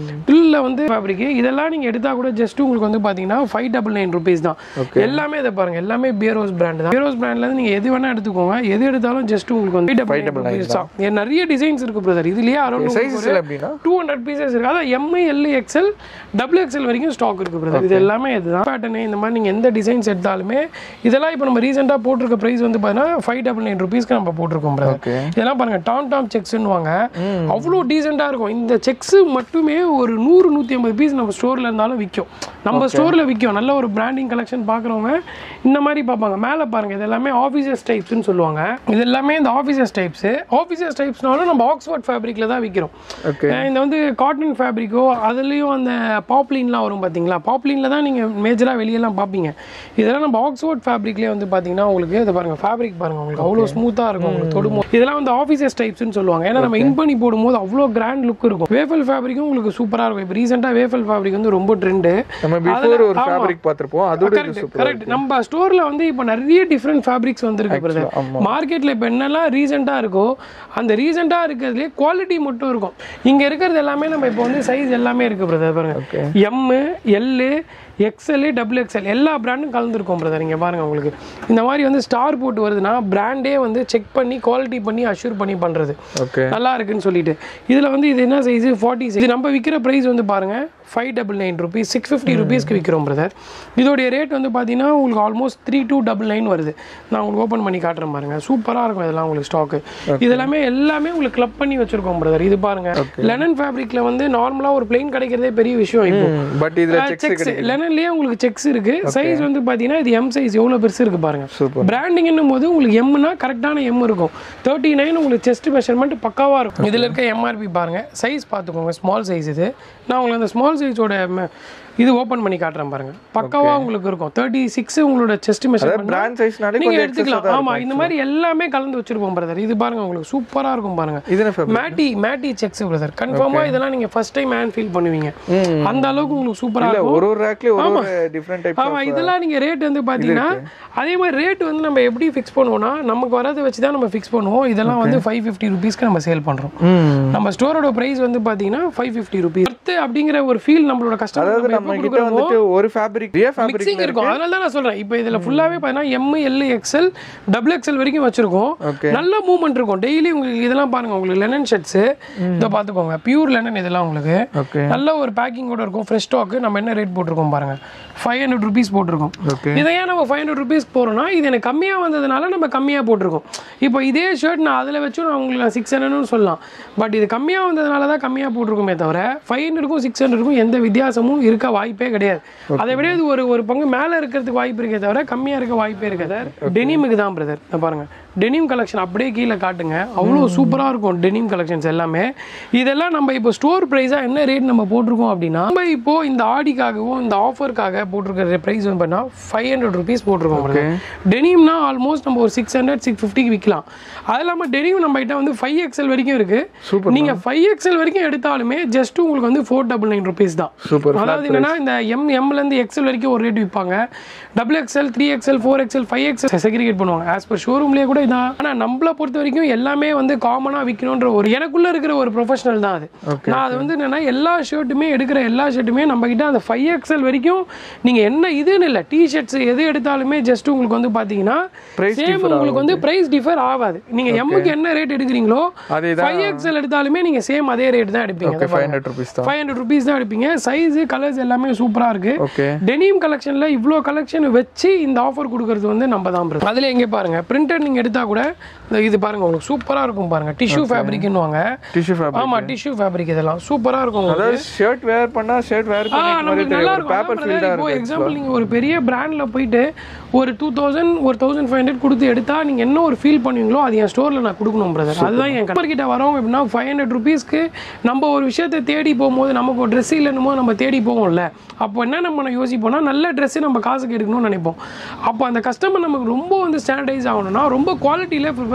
எக்ஸல்ல வந்து ஃபேப்ரிக் இதெல்லாம் நீங்க எடுத்தா கூட ஜஸ்ட் உங்களுக்கு வந்து பாத்தீங்கன்னா ஃபைவ் டபுள் நைன் ருபீஸ் தான் எல்லாமே இதை பாருங்க எல்லாமே பியரோஸ் பிராண்ட் தான் பியரோஸ் பிராண்ட்ல இருந்து நீங்க எது வேணா எடுத்துக்கோங்க எது எடுத்தாலும் ஜஸ்ட் உங்களுக்கு வந்து ஃபைவ் டபுள் நைன் ருபீஸ் தான் ஏன் நிறைய டிசைன்ஸ் இருக்கு பிரதர் இதுலயே அரௌண்ட் சைஸஸ் எப்படின்னா டூ ஹண்ட்ரட் பீசஸ் இருக்கு அதான் M L XL double XL வரைக்கும் ஸ்டாக் இருக்கு பிரதர் இது எல்லாமே இதுதான் பேட்டர்னு இந்த மாதிரி நீங்கள் எந்த டிசைன்ஸ் எடுத்தாலுமே இதெல்லாம் இப்போ நம்ம ரீசெண்டாக போட்டிருக்க ப்ரைஸ் வந்து பார்த்தீங்கன்னா ஃபைவ் டபுள் நைன் ருபீஸ்க்கு நம்ம போட்டிருக்கோம் பிரதர் ஓகே இதெல்லாம் பாருங்க டாம் டாம் செக்ஸ்னு வாங்க அவ்வளோ டீசெண்டாக இருக்கும் இந்த செக்ஸ் மட்டுமே ஒரு நூறு நூற்றி ஐம்பது பீஸ் நம்ம ஸ்டோரில் இருந்தாலும் விற்கும் நம்ம ஸ்டோரில் விற்கும் நல்ல ஒரு பிராண்டிங் கலெக்ஷன் பார்க்குறவங்க இந்த மாதிரி பார்ப்பாங்க மேலே பாருங்க இது எல்லாமே ஆஃபீஸர்ஸ் டைப்ஸ்னு சொல்லுவாங்க இது எல்லாமே இந்த ஆஃபீஸர்ஸ் டைப்ஸ் ஆஃபீஸர்ஸ் டைப்ஸ்னாலும் நம்ம ஆக்ஸ்ஃபோர்ட் ஃபேப்ரிக்கில் தான் விற்கிறோம் ஓகே அஹ் இந்த வந்து காட்டன் ஃபேப்ரிக்கோ அதுலேயும் அந்த பாப்லின்லாம் வரும் பார்த்தீங்களா பாப்லினில் தான் நீங்கள் மேஜராக வெளியெல்லாம் பார்ப்பீங்க இதெல்லாம் நம்ம ஆக்ஸ்ஃபோர்ட் ஃபேப்ரிக்லேயே வந்து பார்த்தீங்கன்னா உங்களுக்கு இதை பாருங்க ஃபேப்ரிக் பாருங்க உங்களுக்கு அவ்வளோ ஸ்மூத்தாக இருக்கும் உங்களுக்கு தொடுமோ இதெல்லாம் வந்து ஆஃபீஸர்ஸ் டைப்ஸ்னு சொல்லுவாங்க ஏன்னா நம்ம இன் பண்ணி போடும்போது அவ்வளோ கிராண்ட் லுக் இருக்கும் வேஃபல் ஃபேப்ரிக்கும் உங்களுக்கு சூப்பராக இருக்கும் இப்போ ரீசெண்டாக வேஃபல் ஃபேப்ரிக் வந்து ரொம்ப ட்ரெண்டு நம்ம பிஃபோர் ஒரு ஃபேப்ரிக் பார்த்திருப்போம் அதோட இது கரெக்ட் சூப்பர் கரெக்ட் நம்ம ஸ்டோர்ல வந்து இப்போ நிறைய டிஃப்ரெண்ட் ஃபேப்ரிக்ஸ் வந்திருக்கு பிரதர் ஆமா. மார்க்கெட்ல இப்போ என்னெல்லாம் ரீசெண்டா இருக்கோ அந்த ரீசெண்டா இருக்கிறதுலே குவாலிட்டி மட்டும் இருக்கும் இங்க இருக்கிறது எல்லாமே நம்ம இப்போ வந்து சைஸ் எல்லாமே இருக்கு பிரதர் பாருங்க okay M L XL double XL எல்லா பிராண்டும் கலந்துருக்கும் பிரதர் இங்கே பாருங்க உங்களுக்கு இந்த மாதிரி வந்து ஸ்டார் போட்டு வருதுன்னா பிராண்டே வந்து செக் பண்ணி குவாலிட்டி பண்ணி அஷ்யூர் பண்ணி பண்ணுறது ஓகே நல்லா இருக்குன்னு சொல்லிட்டு இதில் வந்து இது என்ன சைஸ் ஃபார்ட்டி சைஸ் இது நம்ம விற்கிற ப்ரைஸ் வந்து பாருங்க five double nine rupees six fifty ருபீஸ்க்கு விற்கிறோம் பிரதர் இதோடைய ரேட் வந்து பார்த்தீங்கன்னா உங்களுக்கு almost three two double nine வருது நான் உங்களுக்கு ஓப்பன் பண்ணி காட்டுறேன் பாருங்க சூப்பராக இருக்கும் இதெல்லாம் உங்களுக்கு ஸ்டாக்கு இதெல்லாமே எல்லாமே உங்களுக்கு கிளப் பண்ணி வச்சிருக்கோம் பிரதர் இது பாருங்க லெனன் ஃபேப்ரிக்ல வந்து நார்மலாக ஒரு பிளெயின் கிடைக்கிறதே பெரிய விஷயம் இப்போ பட் இதுல செக்ஸ் செக்ஸ் லெனன்லயே உங்களுக்கு செக்ஸ் இருக்கு சைஸ் வந்து பாத்தீங்கன்னா இது எம் சைஸ் எவ்வளவு பெருசு இருக்கு பாருங்க சூப்பர் பிராண்டிங்னும் போது உங்களுக்கு எம்னா கரெக்டான எம் இருக்கும் தேர்ட்டி நைன் உங்களுக்கு செஸ்ட் மெஷர்மெண்ட் பக்காவா இருக்கும் இதுல இருக்க எம்ஆர்பி பாருங்க சைஸ் பார்த்துக்கோங்க ஸ்மால் சைஸ் இது நான் உங்களுக்கு அந்த ஸ்மால் சைஸோட இது ஓப்பன் பண்ணி காட்டுறேன் பாருங்க பக்காவா உங்களுக்கு இருக்கும் தேர்ட்டி சிக்ஸ் உங்களோட செஸ்ட் மெஷர்மெண்ட் பிராண்ட் சைஸ்னாலே நீங்க கொஞ்சம் எடுத்துக்கலாம் ஆமா இந்த மாதிரி எல்லாமே கலந்து வச்சிருப்போம் பிரதர் இது பாருங்க உங்களுக்கு சூப்பரா இருக்கும் பாருங்க இது என்ன fabric matty matty checks brother கன்ஃபார்மா இதெல்லாம் நீங்க ஃபர்ஸ்ட் டைம் ஹேண்ட் ஃபீல் பண்ணுவீங்க அந்த அளவுக்கு உங்களுக்கு சூப்பரா இல்ல இருக்கும் ஒரு ஒரு ரேக்லயும் ஒரு ஒரு டிஃபரெண்ட் டைப் ஆமா இதெல்லாம் நீங்க ரேட் வந்து பாத்தீங்கன்னா அதே மாதிரி ரேட் வந்து நம்ம எப்படி ஃபிக்ஸ் பண்ணுவோம்னா நமக்கு வரதை வச்சு தான் நம்ம ஃபிக்ஸ் பண்ணுவோம் இதெல்லாம் வந்து ஃபைவ் ஃபிஃப்டி ருபீஸ்க்கு நம்ம சேல் பண்றோம் நம்ம ஸ்டோரோட பிரைஸ் வந்து பாத்தீங்கன்னா ஃபைவ் ஃபிஃப்டி ருபீஸ் அப்படிங்கிற ஒரு ஃபீல் நம்மளோட அதாவது கஸ்டமர் நம்ம கிட்ட வந்துட்டு ஒரு ஃபேப்ரிக் ரிய ஃபேப்ரிக் மிக்சிங் இருக்கும் அதனால தான் நான் சொல்றேன் இப்போ இதுல ஃபுல்லாவே பார்த்தீங்கன்னா M L XL double XL வரைக்கும் வச்சிருக்கோம் ஓகே நல்ல மூவ்மெண்ட் இருக்கும் டெய்லி உங்களுக்கு இதெல்லாம் பாருங்க உங்களுக்கு லெனன் ஷர்ட்ஸ் இதை பார்த்துக்கோங்க பியூர் லெனன் இதெல்லாம் உங்களுக்கு ஓகே நல்ல ஒரு பேக்கிங்கோட இருக்கும் ஃப்ரெஷ் ஸ்டாக் நம்ம என்ன ரேட் போட்டிருக்கோம் பாருங்க ஃபைவ் ஹண்ட்ரட் ருபீஸ் போட்டிருக்கோம் ஓகே இதை ஏன் நம்ம ஃபைவ் ஹண்ட்ரட் ருபீஸ் போகிறோம்னா இது எனக்கு கம்மியாக வந்ததுனால நம்ம கம்மியாக போட்டிருக்கோம் இப்போ இதே ஷர்ட் நான் அதில் வச்சு நான் உங்களுக்கு நான் சிக்ஸ் ஹண்ட்ரட்னு சொல்லலாம் பட் இது கம்மியாக வந்ததுனால தான் கம்மியாக போட்டிருக்கோமே தவிர ஃபைவ் ஹண்ட்ரடுக்கும் சிக்ஸ் ஹண்ட்ரடுக்கும் எந்த வித்தியாசமும் இருக்க வாய்ப்பே கிடையாது அதை விட இது ஒரு ஒரு பங்கு மேலே இருக்கிறதுக்கு வாய்ப்பு இருக்கே தவிர கம்மியாக இருக்க வாய்ப்பே இருக்காது டெனிமுக்கு தான் பிரதர் பாருங்க டெனிம் கலெக்ஷன் அப்படியே கீழே காட்டுங்க அவ்வளோ சூப்பராக இருக்கும் டெனிம் கலெக்ஷன்ஸ் எல்லாமே இதெல்லாம் நம்ம இப்போ ஸ்டோர் ப்ரைஸாக என்ன ரேட் நம்ம போட்டிருக்கோம் அப்படின்னா நம்ம இப்போ இந்த ஆடிக்காகவும் இந்த ஆஃபருக்காக போட்டிருக்கிற ப்ரைஸ் வந்து பார்த்தீங்கன்னா ஃபைவ் ஹண்ட்ரட் ருபீஸ் போட்டிருக்கோம் டெனிம்னா ஆல்மோஸ்ட் நம்ம ஒரு சிக்ஸ் ஹண்ட்ரட் சிக்ஸ் ஃபிஃப்டிக்கு விற்கலாம் அது இல்லாமல் டெனிம் நம்ம கிட்ட வந்து ஃபைவ் எக்ஸல் வரைக்கும் இருக்கு சூப்பர் நீங்க ஃபைவ் எக்ஸல் வரைக்கும் எடுத்தாலுமே ஜஸ்ட் உங்களுக்கு வந்து ஃபோர் டபுள் நைன் ருபீஸ் தான் சூப்பர் அதாவது என்னன்னா இந்த எம் எம்ல இருந்து எக்ஸல் வரைக்கும் ஒரு ரேட் விற்பாங்க double XL three XL four XL five XL segregate பண்ணுவாங்க ஆஸ் பர் ஷோரூம்லேயே கூட இதான் ஆனால் நம்மளை பொறுத்த வரைக்கும் எல்லாமே வந்து காமனாக விற்கணுன்ற ஒரு எனக்குள்ள இருக்கிற ஒரு ப்ரொஃபஷனல் தான் அது Okay, நான் அது வந்து என்னன்னா எல்லா ஷர்ட்டுமே எடுக்கிற எல்லா ஷர்ட்டுமே நம்ம கிட்ட அந்த ஃபைவ் எக்ஸல் வரைக்கும் நீங்க என்ன இதுன்னு இல்லை டி ஷர்ட்ஸ் எது எடுத்தாலுமே ஜஸ்ட் உங்களுக்கு வந்து பாத்தீங்கன்னா Price சேம் உங்களுக்கு வந்து பிரைஸ் டிஃபர் ஆகாது நீங்க எம்முக்கு என்ன ரேட் எடுக்கிறீங்களோ அதே தான் ஃபைவ் எக்ஸல் எடுத்தாலுமே நீங்க சேம் அதே ரேட் தான் எடுப்பீங்க ஓகே ஃபைவ் ஹண்ட்ரட் ருபீஸ் தான் ஃபைவ் ஹண்ட்ரட் ருபீஸ் தான் எடுப்பீங்க சைஸ் கலர்ஸ் எல்லாமே சூப்பரா இருக்கு ஓகே டெனிம் கலெக்ஷன்ல இவ்வளோ கலெக்ஷன் வச்சு இந்த ஆஃபர் கொடுக்கறது வந்து நம்ம தான் bro. அதுல எங்க பாருங்க பிரிண்டட் நீங்க எடுத்தா கூட இந்த இது பாருங்க உங்களுக்கு சூப்பரா இருக்கும் பாருங்க டிஷ்யூ ஃபேப்ரிக்னுவாங்க டிஷ்யூ ஃபேப்ரிக் ஆமா டிஷ்யூ ஃபேப்ரிக் இதெல்லாம் சூப்பரா இருக்கும் உங்களுக்கு. அதாவது ஷர்ட் வேர் பண்ணா ஷர்ட் வேர் ஆ, பண்ணி மாதிரி நமக்கு நல்லா தெரியும் ஒரு இருக்கும் பேப்பர் அதான் ஃபீல்டா brother, இப்போ இருக்கு எக்ஸாம்பிள் நீங்க ஒரு பெரிய பிராண்ட்ல போயிட்டு ஒரு டூ தௌசண்ட் ஒரு தௌசண்ட் ஃபைவ் ஹண்ட்ரட் கொடுத்து எடுத்தா நீங்க என்ன ஒரு ஃபீல் பண்ணுவீங்களோ அது என் ஸ்டோர்ல நான் கொடுக்கணும் பிரதர் அதுதான் என் கஸ்டமர் கிட்ட வரவங்க எப்படின்னா ஃபைவ் ஹண்ட்ரட் ருபீஸ்க்கு நம்ம ஒரு விஷயத்தை தேடி போகும்போது நமக்கு ஒரு ட்ரெஸ் இல்லைன்னுமோ நம்ம தேடி போவோம்ல அப்போ என்ன நம்ம யோசிப்போம்னா நல்ல ட்ரெஸ் நம்ம காசுக்கு எடுக்கணும்னு நினைப்போம் அப்போ அந்த கஸ்டமர் நமக்கு ரொம்ப வந்து ஸ்டாண்டர்டைஸ் ஆகணும்னா ரொம்ப குவாலிட்டியில ப்ரிஃபரன்ஸ்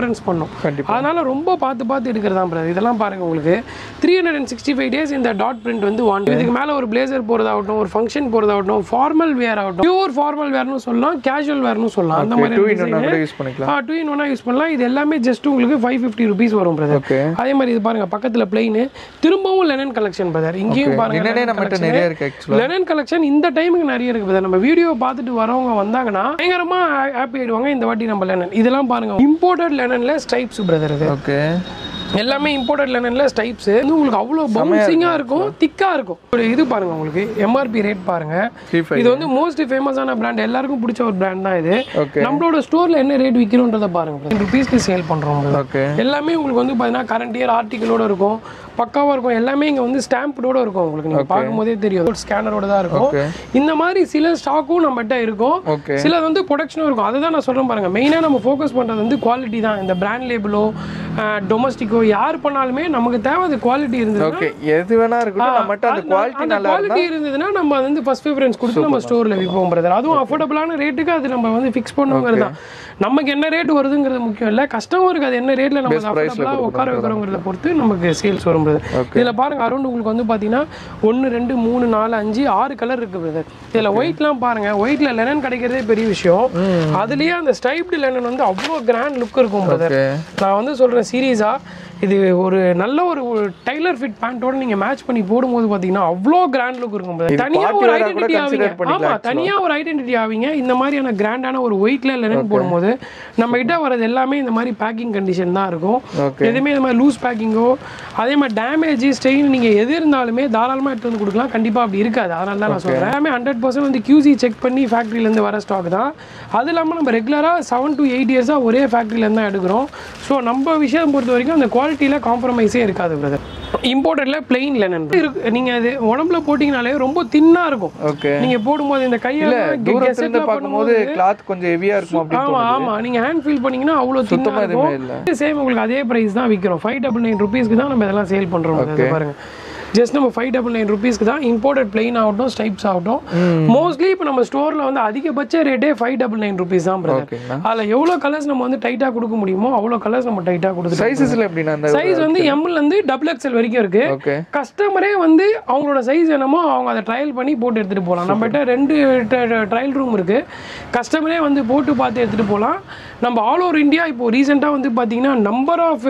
ப்ரிஃபரன்ஸ் பண்ணும் கண்டிப்பா. அதனால ரொம்ப பார்த்து பார்த்து எடுக்கிறதா பிரதர் இதெல்லாம் பாருங்க உங்களுக்கு three hundred and sixty five days இந்த டாட் பிரிண்ட் வந்து ஒன் இதுக்கு மேலே ஒரு பிளேசர் போகிறதாகட்டும் ஒரு ஃபங்க்ஷன் போகிறதாகட்டும் ஃபார்மல் வேர் ஆகட்டும் பியூர் ஃபார்மல் வேர்னு சொல்லலாம் கேஷுவல் வேர்னு சொல்லலாம் அந்த மாதிரி டூ இன் ஒன்னா கூட யூஸ் பண்ணிக்கலாம் டூ இன் ஒன்னா யூஸ் பண்ணலாம் இது எல்லாமே ஜஸ்ட் உங்களுக்கு ஃபைவ் ஃபிஃப்டி ருபீஸ் வரும் பிரதர் ஓகே அதே மாதிரி இது பாருங்க பக்கத்துல பிளைன் திரும்பவும் லெனன் கலெக்ஷன் பிரதர் இங்கேயும் பாருங்க என்னன்னே linen நம்மகிட்ட collection. நிறைய இருக்கு ஆக்சுவலா லெனன் கலெக்ஷன் இந்த டைமுக்கு நிறைய இருக்கு பிரதர் நம்ம வீடியோ பார்த்துட்டு வரவங்க வந்தாங்கன்னா பயங்கரமா ஹாப்பி ஆயிடுவாங்க இந்த வாட்டி நம்ம லெனன் இதெல்லாம் பாருங்க இம்போர்ட்டட் லெனன்ல ஸ்டைப்ஸ் பிரதர் இது ஓகே எல்லாமே இம்போர்ட்டட் லெனன்ல ஸ்டைப்ஸ் வந்து உங்களுக்கு அவ்வளோ பவுன்சிங்கா இருக்கும் திக்கா இருக்கும் ஒரு இது பாருங்க உங்களுக்கு எம்ஆர்பி ரேட் பாருங்க த்ரீ ஃபைவ் இது வந்து மோஸ்ட் ஃபேமஸான பிராண்ட் எல்லாருக்கும் பிடிச்ச ஒரு பிராண்ட் தான் இது ஓகே நம்மளோட ஸ்டோர்ல என்ன ரேட் விற்கிறோன்றத பாருங்க ருபீஸ்க்கு சேல் பண்றோம் உங்களுக்கு. ஓகே எல்லாமே உங்களுக்கு வந்து பார்த்தீங்கன்னா கரண்ட் இயர் ஆர்டிகளோட இருக்கும் பக்காவா இருக்கும் எல்லாமே இங்க வந்து ஸ்டாம்போட இருக்கும் உங்களுக்கு நீங்க பார்க்கும்போதே தெரியும் ஸ்கேனரோட தான் இருக்கும் ஓகே இந்த மாதிரி சில ஸ்டாக்கும் நம்மகிட்ட இருக்கும் ஓகே சில வந்து ப்ரொடக்ஷனும் இருக்கும் அதை தான் நான் சொல்றேன் பாருங்க மெயினா நம்ம ஃபோக்கஸ் பண்றது வந்து குவாலிட்டி தான் இந்த பிராண்ட் லேபிளோ டொமஸ்டிக்கோ யார் பண்ணாலுமே நமக்கு தேவை அது குவாலிட்டி இருந்தது ஓகே எது வேணா இருக்கட்டும் நம்மகிட்ட அந்த குவாலிட்டி அந்த நல்லா குவாலிட்டி இருந்ததுன்னா நம்ம வந்து ஃபர்ஸ்ட் ப்ரிஃபரன்ஸ் கொடுத்து நம்ம ஸ்டோர்ல விற்போம் பிரதர் அதுவும் அஃபோர்டபுளான ரேட்டுக்கு அது நம்ம வந்து ஃபிக்ஸ் பண்ணுங்கிறது தான் நமக்கு என்ன ரேட் வருதுங்கிறது முக்கியம் இல்ல கஸ்டமருக்கு அது என்ன ரேட்ல நம்ம அஃபோர்டபுளா உட்கார வைக்கிறோங்கிறத பொறுத்து நமக்கு சேல்ஸ் வரும் பிரதர் இதுல பாருங்க அரௌண்ட் உங்களுக்கு வந்து பாத்தீங்கன்னா ஒன்னு ரெண்டு மூணு நாலு அஞ்சு ஆறு கலர் இருக்கு பிரதர் இதுல ஒயிட்லாம் பாருங்க ஒயிட்ல லெனன் கிடைக்கிறதே பெரிய விஷயம் அதுலயே அந்த ஸ்டைப்டு லெனன் வந்து அவ்வளோ கிராண்ட் லுக் இருக்கும் பிரதர் ஓகே நான் வந்து சொல்றேன் சீரியஸா இது ஒரு நல்ல ஒரு டைலர் ஃபிட் பேண்ட்டோட நீங்க மேட்ச் பண்ணி போடும்போது பாத்தீங்கன்னா அவ்வளோ கிராண்ட் லுக் இருக்கும் brother. தனியா party ஒரு wear ஆ கூட ஐடென்டிட்டி consider ஆவீங்க பண்ணிக்கலாம் ஆமா தனியா ஒரு ஐடென்டிட்டி ஆவீங்க இந்த மாதிரியான கிராண்டான ஒரு ஒயிட்ல லெனன் போடும்போது நம்ம கிட்ட வரது எல்லாமே இந்த மாதிரி பேக்கிங் கண்டிஷன் தான் இருக்கும் ஓகே எதுவுமே இந்த மாதிரி லூஸ் பேக்கிங்கோ அதே மாதிரி டேமேஜ் ஸ்டெயின் நீங்க எது இருந்தாலுமே தாராளமா எடுத்து வந்து கொடுக்கலாம் கண்டிப்பா அப்படி இருக்காது அதனால தான் நான் சொல்றேன் எல்லாமே ஹண்ட்ரட் பர்சன்ட் வந்து QC செக் பண்ணி ஃபேக்ட்ரில இருந்து வர ஸ்டாக் தான் அது இல்லாம நம்ம ரெகுலரா செவன் டு எயிட் இயர்ஸா ஒரே ஃபேக்ட்ரில இருந்து தான் எடுக்கிறோம் ஸோ நம்ம விஷயம் பொறுத்த வரைக்கும் அந்த குவாலிட்டியில காம்ப்ரமைஸே இருக்காது பிரதர் இம்போர்ட்டட்ல பிளெயின் லெனன் இருக்கு நீங்க அது உடம்புல போட்டீங்கனாலே ரொம்ப தின்னா இருக்கும் ஓகே நீங்க போடும்போது இந்த கையெல்லாம் தூரத்துல இருந்து கெசட்லாம் பார்க்கும்போது கிளாத் கொஞ்சம் ஹெவியா இருக்கும் அப்படின்னு ஆமா ஆமா நீங்க ஹேண்ட் ஃபீல் பண்ணீங்கன்னா அவ்வளவு தின்னா சுத்தமா எதுவுமே இருக்கும் இல்ல சேம் உங்களுக்கு அதே பிரைஸ் தான் விற்கிறோம் ஃபைவ் டபுள் நைன் ருபீஸ்க்கு தான் நம்ம இதெல்லாம் சேல் பண்றோம் இது பாருங்க ஜஸ்ட் நம்ம ஃபைவ் டபுள் நைன் ருபீஸ்க்கு தான் இம்போர்ட்டட் பிளெயின் ஆகட்டும் ஸ்டைப்ஸ் ஆகட்டும் மோஸ்ட்லி இப்போ நம்ம ஸ்டோர்ல வந்து அதிகபட்ச ரேட்டே ஃபைவ் டபுள் நைன் ருபீஸ் தான் பிரதர் ஓகேங்களா அதில் எவ்வளோ கலர்ஸ் நம்ம வந்து டைட்டாக கொடுக்க முடியுமோ அவ்வளோ கலர்ஸ் நம்ம டைட்டாக கொடுத்து சைஸஸ்ல எப்படின்னா அந்த சைஸ் வந்து எம்எல் இருந்து டபுள் எக்ஸ்எல் வரைக்கும் இருக்கு ஓகே கஸ்டமரே வந்து அவங்களோட சைஸ் என்னமோ அவங்க அதை ட்ரையல் பண்ணி போட்டு எடுத்துகிட்டு போகலாம் நம்மகிட்ட ரெண்டு ட்ரையல் ரூம் இருக்குது கஸ்டமரே வந்து போட்டு பார்த்து எடுத்துகிட்டு போகலாம் நம்ம ஆல் ஓவர் இந்தியா இப்போ ரீசெண்டாக வந்து பார்த்தீங்கன்னா நம்பர் ஆஃப்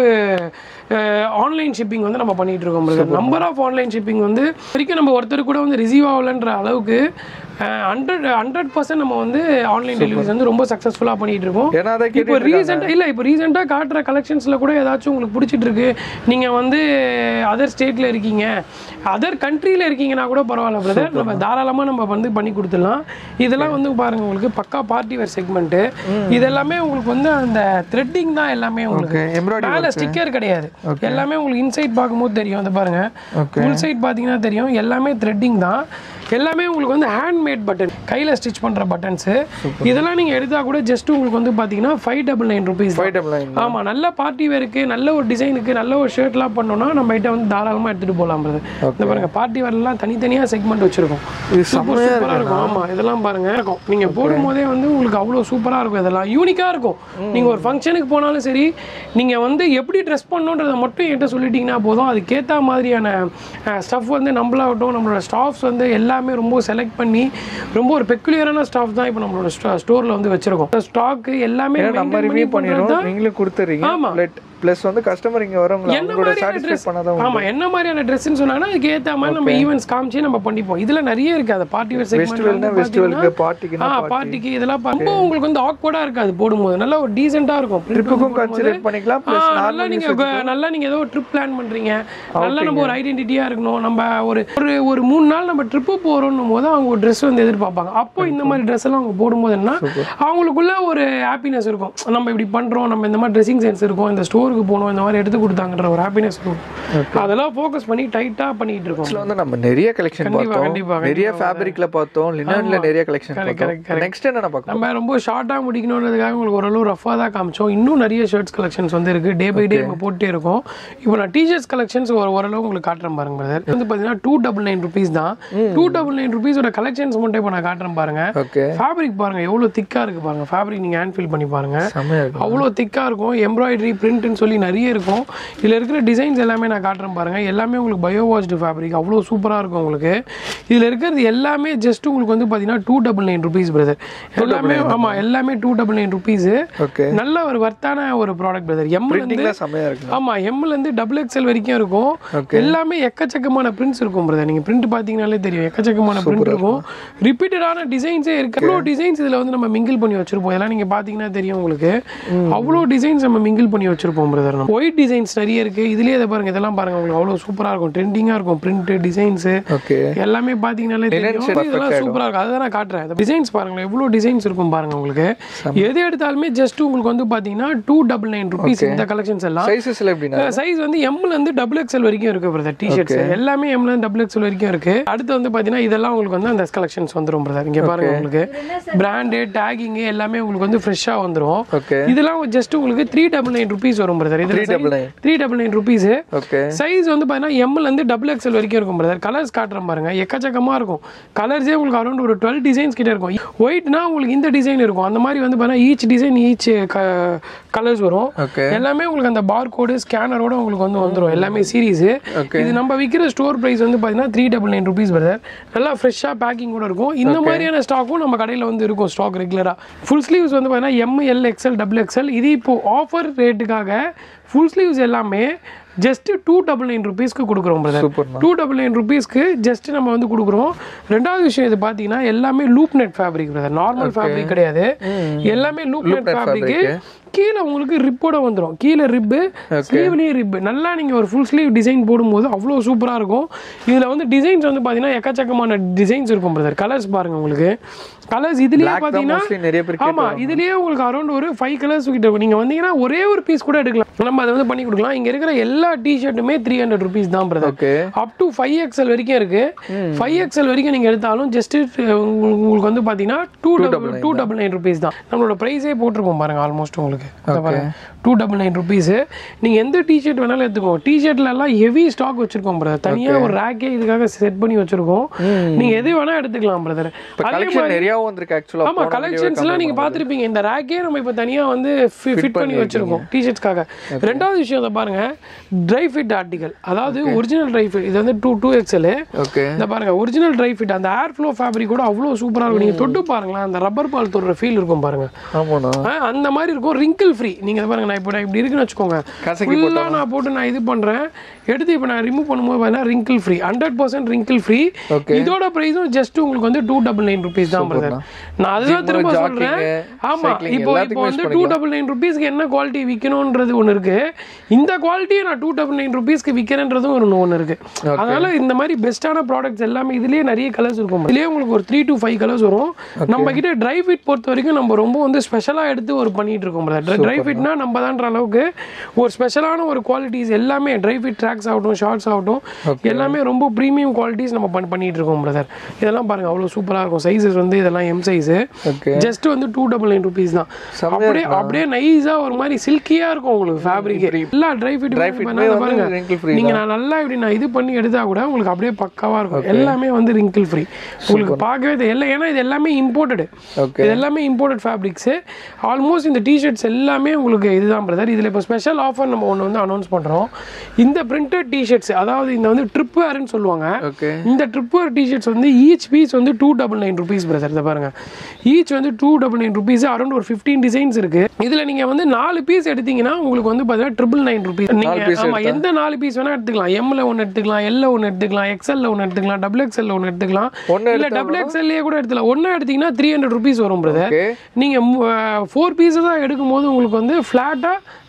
ஆன்லைன் ஷிப்பிங் வந்து நம்ம பண்ணிட்டு இருக்கோம் நம்பர் ஆஃப் ஆன்லைன் ஷிப்பிங் வந்து வரைக்கும் நம்ம ஒருத்தர் கூட வந்து ரிசீவ் ஆகலன்ற அளவுக்கு ஹண்ட்ரட் ஹண்ட்ரட் பர்சன்ட் நம்ம வந்து ஆன்லைன் டெலிவரி வந்து ரொம்ப சக்ஸஸ்ஃபுல்லாக பண்ணிட்டு இருக்கோம் ஏன்னா அதை இப்போ கேட்டு ரீசெண்டாக இல்லை இப்போ ரீசெண்டாக காட்டுற கலெக்ஷன்ஸில் கூட ஏதாச்சும் உங்களுக்கு பிடிச்சிட்டு இருக்கு நீங்கள் வந்து அதர் ஸ்டேட்டில் இருக்கீங்க அதர் கண்ட்ரியில் இருக்கீங்கன்னா கூட பரவாயில்ல பிரதர் நம்ம தாராளமாக நம்ம வந்து பண்ணி கொடுத்துடலாம் இதெல்லாம் வந்து பாருங்க உங்களுக்கு பக்கா பார்ட்டி வேர் செக்மெண்ட்டு இதெல்லாமே உங்களுக்கு வந்து அந்த த்ரெட்டிங் தான் எல்லாமே உங்களுக்கு ஓகே எம்ப்ராய்டரி மேலே ஸ்டிக்கர் கிடையாது எல்லாமே உங்களுக்கு இன்சைட் பார்க்கும்போது தெரியும் அந்த பாருங்க ஓகே ஃபுல் சைட் பார்த்தீங்கன்னா தெரியும் எல்லாமே த்ரெட்டிங் தான் எல்லாமே உங்களுக்கு வந்து ஹேண்ட்மேட் பட்டன் கையில் ஸ்டிச் பண்ணுற பட்டன்ஸு இதெல்லாம் நீங்கள் எடுத்தால் கூட ஜஸ்ட் உங்களுக்கு வந்து பார்த்தீங்கன்னா five double nine rupees five double nine ஆமா நல்ல பார்ட்டி வேருக்கு நல்ல ஒரு டிசைனுக்கு நல்ல ஒரு ஷர்ட்லாம் பண்ணோம்னா நம்ம கிட்ட வந்து தாராளமா எடுத்துட்டு போகலாம் brother. இந்த பாருங்க பார்ட்டி வேர்லாம் தனித்தனியா செக்மெண்ட் வச்சிருக்கோம் இது சூப்பர் சூப்பரா இருக்கும் ஆமா இதெல்லாம் பாருங்க இருக்கும் நீங்க போடும் போதே வந்து உங்களுக்கு அவ்வளவு சூப்பரா இருக்கும் இதெல்லாம் யூனிக்கா இருக்கும் நீங்க ஒரு ஃபங்க்ஷனுக்கு போனாலும் சரி நீங்க வந்து எப்படி ட்ரெஸ் பண்ணணுன்றதை மட்டும் என்கிட்ட சொல்லிட்டீங்கன்னா போதும் அதுக்கேத்த மாதிரியான ஸ்டஃப் வந்து நம்மளாகட்டும் நம்மளோட ஸ்டாஃப்ஸ் வந்து எல்லாமே ரொம்ப செலக்ட் பண்ணி ரொம்ப ஒரு பெக்குலியரான ஸ்டாஃப் தான் இப்போ நம்மளோட ஸ்டோர்ல வந்து வச்சிருக்கோம் ஸ்டாக் எல்லாமே ஏன்னா நம்ம maintain ரிவ்யூ பண்ணி பண்றது பண்ணிடுறோம் நீங்களும் கொடுத்துறீங்க ஆமா. ப்ளஸ் வந்து கஸ்டமர் இங்க வரவங்க என்ன அவங்களோட மாதிரியான சாட்டிஸ்ஃபை ட்ரெஸ் பண்ணாதான் ஆமா என்ன மாதிரியான ட்ரெஸ்ன்னு சொன்னாங்கன்னா அதுக்கு ஏத்த மாதிரி நம்ம ஈவெண்ட்ஸ் காமிச்சு நம்ம பண்ணிப்போம் இதுல நிறைய இருக்கு அந்த பார்ட்டி வேர் ஃபெஸ்டிவல்னா செக்மெண்ட் ஃபெஸ்டிவலுக்கு பார்ட்டிக்குனா ஆ பார்ட்டிக்கு இதெல்லாம் பா- ரொம்ப உங்களுக்கு வந்து ஆக்வர்டா இருக்காது போடும்போது நல்லா ஒரு டீசெண்டா இருக்கும் ட்ரிப்புக்கும் கன்சிடர் பண்ணிக்கலாம் ஆ, ப்ளஸ் நல்லா நீங்க க- நல்லா நீங்க ஏதோ ட்ரிப் பிளான் பண்றீங்க நல்லா நம்ம ஒரு ஐடென்டிட்டியா இருக்கணும் நம்ம ஒரு ஒரு ஒரு மூணு நாள் நம்ம ட்ரிப்பு போறோம்னும் போது அவங்க ஒரு ட்ரெஸ் வந்து எதிர்பார்ப்பாங்க அப்போ இந்த மாதிரி ட்ரெஸ் எல்லாம் அவங்க போடும்போது என்ன அவங்களுக்குள்ள ஒரு ஹாப்பினஸ் இருக்கும் நம்ம இப்படி பண்றோம் நம்ம இந்த மாதிரி ட்ரெஸ்ஸிங் சென்ஸ் இருக்கும் இந்த ஸ்டோர் ஸ்டோருக்கு போகணும் இந்த மாதிரி எடுத்து கொடுத்தாங்கன்ற ஒரு ஹாப்பினஸ் இருக்கும் அதெல்லாம் ஃபோக்கஸ் பண்ணி டைட்டாக பண்ணிட்டு இருக்கோம் இதுல வந்து நம்ம நிறைய கலெக்ஷன் கண்டிப்பா, பார்த்தோம் கண்டிப்பா, நிறைய ஃபேப்ரிக்ல பார்த்தோம் லினன்ல நிறைய கலெக்ஷன் correct, பார்த்தோம் நெக்ஸ்ட் என்ன பார்க்கலாம் நம்ம ரொம்ப ஷார்ட்டாக முடிக்கணுன்றதுக்காக உங்களுக்கு ஓரளவு ரஃபாக தான் காமிச்சோம் இன்னும் நிறைய ஷர்ட்ஸ் கலெக்ஷன்ஸ் வந்து இருக்கு டே பை டே நம்ம போட்டே இருக்கோம் இப்போ நான் டிஷர்ட்ஸ் கலெக்ஷன்ஸ் ஒரு ஓரளவு உங்களுக்கு காட்டுறேன் பாருங்க பிரதர் வந்து பார்த்தீங்கன்னா டூ டபுள் நைன் ருபீஸ் தான் டூ டபுள் நைன் ருபீஸோட கலெக்ஷன்ஸ் மட்டும் இப்போ நான் காட்டுறேன் பாருங்க ஓகே ஃபேப்ரிக் பாருங்க எவ்வளோ திக்கா இருக்கு பாருங்க ஃபேப்ரிக் நீங்க ஹேண்ட் ஃபீல் பண்ணி பாருங்க செம்மையா இருக்கு அவ்வளோ திக்காக இருக்கும் எம்ப்ராய்டரி பிரிண்ட்னு சொல்லி நிறைய இருக்கும் இதில் இருக்கிற டிசைன்ஸ் எல்லாமே நான் காட்டுறேன் பாருங்க எல்லாமே உங்களுக்கு பயோ வாஷ்டு ஃபேப்ரிக் அவ்வளோ சூப்பராக இருக்கும் உங்களுக்கு இதில் இருக்கிறது எல்லாமே ஜஸ்ட் உங்களுக்கு வந்து பார்த்தீங்கன்னா two double nine rupees brother எல்லாமே ஆமாம் எல்லாமே two double nine rupees okay நல்ல ஒரு வர்த்தான ஒரு ப்ராடக்ட் பிரதர் எம்ல இருந்து பிரிண்டிங்ல செம்மையா இருக்கு ஆமா எம்ல இருந்து டபுள் எக்ஸ்எல் வரைக்கும் இருக்கும் எல்லாமே எக்கச்சக்கமான பிரிண்ட்ஸ் இருக்கும் பிரதர் நீங்க பிரிண்ட் பாத்தீங்கனாலே தெரியும் எக்கச்சக்கமான பிரிண்ட் இருக்கும் ரிப்பீட்டடான டிசைன்ஸே இருக்கு அவ்வளோ டிசைன்ஸ் இதுல வந்து நம்ம மிங்கிள் பண்ணி வச்சிருப்போம் எல்லாம் நீங்க பாத்தீங்கன்னா தெரியும் உங்களுக்கு அவ்வளோ டிசைன்ஸ் நம்ம மிங்கிள் பண்ணி வச்சிருப்போம் பிரதர் ஒயிட் டிசைன்ஸ் நிறைய இருக்கு இதுலயே இதை பாருங்க இதெல்லாம் பாருங்க உங்களுக்கு அவ்வளோ சூப்பரா இருக்கும் ட்ரெண்டிங்கா இருக்கும் பிரிண்ட் டிசைன்ஸ் ஓகே எல்லாமே பாத்தீங்கன்னாலே தெரியும் shade இதெல்லாம் சூப்பரா இருக்கும் அதை நான் காட்டுறேன் டிசைன்ஸ் பாருங்களேன் எவ்வளவு டிசைன்ஸ் இருக்கும் பாருங்க உங்களுக்கு எது எடுத்தாலுமே ஜஸ்ட் உங்களுக்கு வந்து பாத்தீங்கன்னா டூ டபுள் நைன் ருபீஸ் இந்த கலெக்ஷன்ஸ் எல்லாம் சைஸஸ்ல எப்படின்னா சைஸ் வந்து எம்ல இருந்து டபுள் எக்ஸ்எல் வரைக்கும் இருக்கு பிரதர் டிஷர்ட்ஸ் எல்லாமே எம்ல இருந்து டபுள் எக்ஸ்எல் வரைக்கும் இருக்கு அடுத்து வந்து பாத்தீங்கன்னா இதெல்லாம் உங்களுக்கு வந்து அந்த கலெக்ஷன்ஸ் வந்துரும் பிரதர் இங்க பாருங்க உங்களுக்கு பிராண்டு டேகிங் எல்லாமே உங்களுக்கு வந்து ஃப்ரெஷ்ஷா வந்துரும் ஓகே இதெல்லாம் ஜஸ்ட் உங்களுக்கு த்ரீ டபுள் நைன் ருபீஸ் வரும் பிரதர் த்ரீ இதுல double nine three double nine rupees okay size வந்து பார்த்தீங்கன்னா எம்ல இருந்து டபுள் எக்ஸ்எல் வரைக்கும் இருக்கும் பிரதர் கலர்ஸ் காட்டுறேன் பாருங்க எக்கச்சக்கமா இருக்கும் கலர்ஸே உங்களுக்கு அரௌண்ட் ஒரு டுவெல் டிசைன்ஸ் கிட்ட இருக்கும் ஒயிட்னா உங்களுக்கு இந்த டிசைன் இருக்கும் அந்த மாதிரி வந்து பார்த்தீங்கன்னா ஈச் டிசைன் ஈச் கலர்ஸ் வரும் ஓகே எல்லாமே உங்களுக்கு அந்த பார் கோடு ஸ்கேனரோட உங்களுக்கு வந்து வந்துரும் எல்லாமே சீரிஸ் Okay. இது நம்ம விற்கிற ஸ்டோர் பிரைஸ் வந்து பார்த்தீங்கன்னா three double nine rupees brother நல்லா ஃப்ரெஷ்ஷாக பேக்கிங் கூட இருக்கும் இந்த மாதிரியான ஸ்டாக்கும் நம்ம கடையில் வந்து இருக்கும் ஸ்டாக் ரெகுலராக ஃபுல் ஸ்லீவ்ஸ் வந்து பார்த்தீங்கன்னா M L XL double XL இது இப்போ ஆஃபர் ரேட்டுக்காக ஃபுல் ஸ்லீவ்ஸ் எல்லாமே ஜஸ்ட் டூ டபுள் நைன் ருபீஸ்க்கு கொடுக்குறோம் பிரதர் சூப்பர்ண்ணா டூ டபுள் நைன் ருபீஸ்க்கு ஜஸ்ட் நம்ம வந்து கொடுக்குறோம் ரெண்டாவது விஷயம் இது பார்த்தீங்கன்னா எல்லாமே loop net fabric brother normal fabric கிடையாது எல்லாமே லூப் நெட் ஃபேப்ரிக் கீழே உங்களுக்கு ரிப்போட வந்துடும் கீழே ரிப்பு ஸ்லீவ்லேயும் ரிப்பு நல்லா நீங்கள் ஒரு ஃபுல் ஸ்லீவ் டிசைன் போடும்போது அவ்வளோ சூப்பராக இருக்கும் இதில் வந்து டிசைன்ஸ் வந்து பார்த்தீங்கன்னா எக்கச்சக்கமான டிசைன்ஸ் இருக்கும் பிரதர் கலர்ஸ் பாருங்க உங்களுக்கு கலர்ஸ் இதுலேயே Black தான் பார்த்தீங்கன்னா mostly நிறைய பேர் ஆமா இதுலயே உங்களுக்கு அரௌண்ட் ஒரு ஃபைவ் கலர்ஸ் கிட்ட இருக்கும் நீங்க வந்தீங்கன்னா ஒரே ஒரு பீஸ் கூட எடுக்கலாம் நம்ம அதை வந்து பண்ணி கொடுக்கலாம் இங்க இருக்கிற எல்லா டிஷர்ட்டுமே த்ரீ ஹண்ட்ரட் ருபீஸ் தான் brother okay up to five XL வரைக்கும் இருக்கு ஃபைவ் எக்ஸ்எல் வரைக்கும் நீங்க எடுத்தாலும் ஜஸ்ட் உங்களுக்கு வந்து பாத்தீங்கன்னா two double two double nine rupees தான் நம்மளோட ப்ரைஸே போட்டிருக்கோம் பாருங்க ஆல்மோஸ்ட் உங்களுக்கு இதை பாருங்க டூ டபுள் நைன் ருபீஸ் நீங்க எந்த டிஷர்ட் வேணாலும் எடுத்துக்கோங்க டிஷர்ட்ல எல்லாம் ஹெவி ஸ்டாக் வச்சிருக்கோம் பிரதர் தனியா ஒரு ரேக்கே இதுக்காக செட் பண்ணி வச்சிருக்கோம் நீங்க எது வேணா எடுத்துக்கலாம் பிரதர் இப்போ கலெக்ஷன் நிறையவும் வந்திருக்கு ஆக்சுவலா ஆமா கலெக்ஷன்ஸ்லாம் நீங்க பாத்திருப்பீங்க இந்த ரேக்கே நம்ம இப்ப தனியா வந்து ஃபிட் பண்ணி வச்சிருக்கோம் டிஷர்ட்ஸ்க்காக ரெண்டாவது விஷயம் இதை பாருங்க ட்ரை ஃபிட் ஆர்டிகல் அதாவது ஒரிஜினல் ட்ரை ஃபிட் இது வந்து டூ டூ எக்ஸ்எல் ஓகே இந்த பாருங்க ஒரிஜினல் ட்ரை ஃபிட் அந்த ஏர் ஃப்ளோ ஃபேப்ரிக் கூட அவ்வளோ சூப்பரா இருக்கும் நீங்க தொட்டு பாருங்களேன் அந்த ரப்பர் பால் தொடுற ஃபீல் இருக்கும் பாருங்க ஆமாண்ணா ஆ, அந்த மாதிரி இருக்கும் ரிங்கிள் ஃப்ரீ நீங்க இதை பாருங்க நான் இப்போ நான் இப்படி இருக்குன்னு வச்சுக்கோங்க கசக்கி ஃபுல்லாக நான் போட்டு நான் இது பண்றேன் எடுத்து இப்போ நான் ரிமூவ் பண்ணும்போது பார்த்தீங்கன்னா wrinkle free hundred percent wrinkle free Okay. இதோட ப்ரைஸும் ஜஸ்ட் உங்களுக்கு வந்து டூ டபுள் நைன் ருபீஸ் தான் பிரதர் நான் அதுதான் திரும்ப jogging, சொல்றேன் ஆமா cycling இப்போ இப்போ எல்லாத்துக்குமே வந்து டூ டபுள் நைன் ருபீஸ்க்கு என்ன குவாலிட்டி விற்கணுன்றது ஒன்று இருக்கு இந்த குவாலிட்டியை நான் டூ டபுள் நைன் ருபீஸ்க்கு விற்கிறேன்றதும் ஒரு ஒன்று இருக்கு அதனால இந்த மாதிரி பெஸ்ட்டான ப்ராடக்ட்ஸ் எல்லாமே இதுலயே நிறைய கலர்ஸ் இருக்கும் இதுலயே உங்களுக்கு ஒரு த்ரீ டு ஃபைவ் கலர்ஸ் வரும் நம்ம கிட்ட ட்ரை ஃபிட் பொறுத்த வரைக்கும் நம்ம ரொம்ப வந்து ஸ்பெஷலாக எடுத்து ஒரு பண்ணிட்டு இருக்கோம் ட்ரை ஃபிட்னா நம்ம தான்ற அளவுக்கு ஒரு ஸ்பெஷலான ஒரு குவாலிட்டிஸ் எல்லாமே ட்ரை ஃபிட் ட்ராக்ஸ் ஆகட்டும் ஷார்ட்ஸ் ஆகட்டும் எல்லாமே ரொம்ப ப்ரீமியம் குவாலிட்டிஸ் நம்ம பண்ண பண்ணிட்டு இருக்கோம் பிரதர் இதெல்லாம் பாருங்க அவ்வளோ சூப்பராக இருக்கும் சைஸஸ் வந்து இதெல்லாம் எம் சைஸு ஓகே ஜஸ்ட் வந்து டூ டபுள் நைன் ருபீஸ் தான் அப்படியே அப்படியே நைஸா ஒரு மாதிரி சில்கியா இருக்கும் உங்களுக்கு ஃபேப்ரிக் எல்லா ட்ரை ஃபிட் Dry fit மே வந்து பாருங்க wrinkle free நீங்க நான் நல்லா இப்படி நான் இது பண்ணி எடுத்தா கூட உங்களுக்கு அப்படியே பக்காவா இருக்கும் எல்லாமே வந்து ரிங்கிள் ஃப்ரீ உங்களுக்கு பார்க்கவே தெரியல ஏன்னா இது எல்லாமே இம்போர்ட்டடு ஓகே இது எல்லாமே இம்போர்ட்டட் ஃபேப்ரிக்ஸ் ஆல்மோஸ்ட் இந்த டிஷர்ட்ஸ் எல்லாமே உங்களுக்கு இதுதான் பிரதர் இதுல இப்போ ஸ்பெஷல் ஆஃபர் நம்ம ஒன்று வந்து அனௌன்ஸ் பண்றோம் இந்த பிரிண்டட் டிஷர்ட்ஸ் அதாவது இந்த வந்து ட்ரிப் வேர்னு சொல்லுவாங்க ஓகே இந்த ட்ரிப் வேர் டிஷர்ட்ஸ் வந்து ஈச் பீஸ் வந்து two double nine rupees brother இதை பாருங்க ஈச் வந்து two double nine rupees around ஒரு ஃபிஃப்டீன் டிசைன்ஸ் இருக்கு இதுல நீங்க வந்து நாலு பீஸ் எடுத்தீங்கன்னா உங்களுக்கு வந்து பார்த்தீங்கன்னா ட்ரிபிள் நைன் ருபீஸ் நீங்க piece ஆமா எந்த நாலு பீஸ் வேணா எடுத்துக்கலாம் எம்ல ஒன்று எடுத்துக்கலாம் எல்ல ஒன்று எடுத்துக்கலாம் எக்ஸ்எல்ல ஒன்று எடுத்துக்கலாம் டபுள் எக்ஸ்எல்ல ஒன்று எடுத்துக்கலாம் ஒண்ணு இல்ல டபுள் எக்ஸ்எல்லே கூட எடுத்துக்கலாம் ஒன்று எடுத்தீங்கன்னா த்ரீ ஹண்ட்ரட் ருபீஸ் வரும் பிரதர் ஓகே நீங்க ஃபோர் பீஸஸாக எடுக்கும் போது உங்களுக்கு வந்து ஃப்ளாட்டாக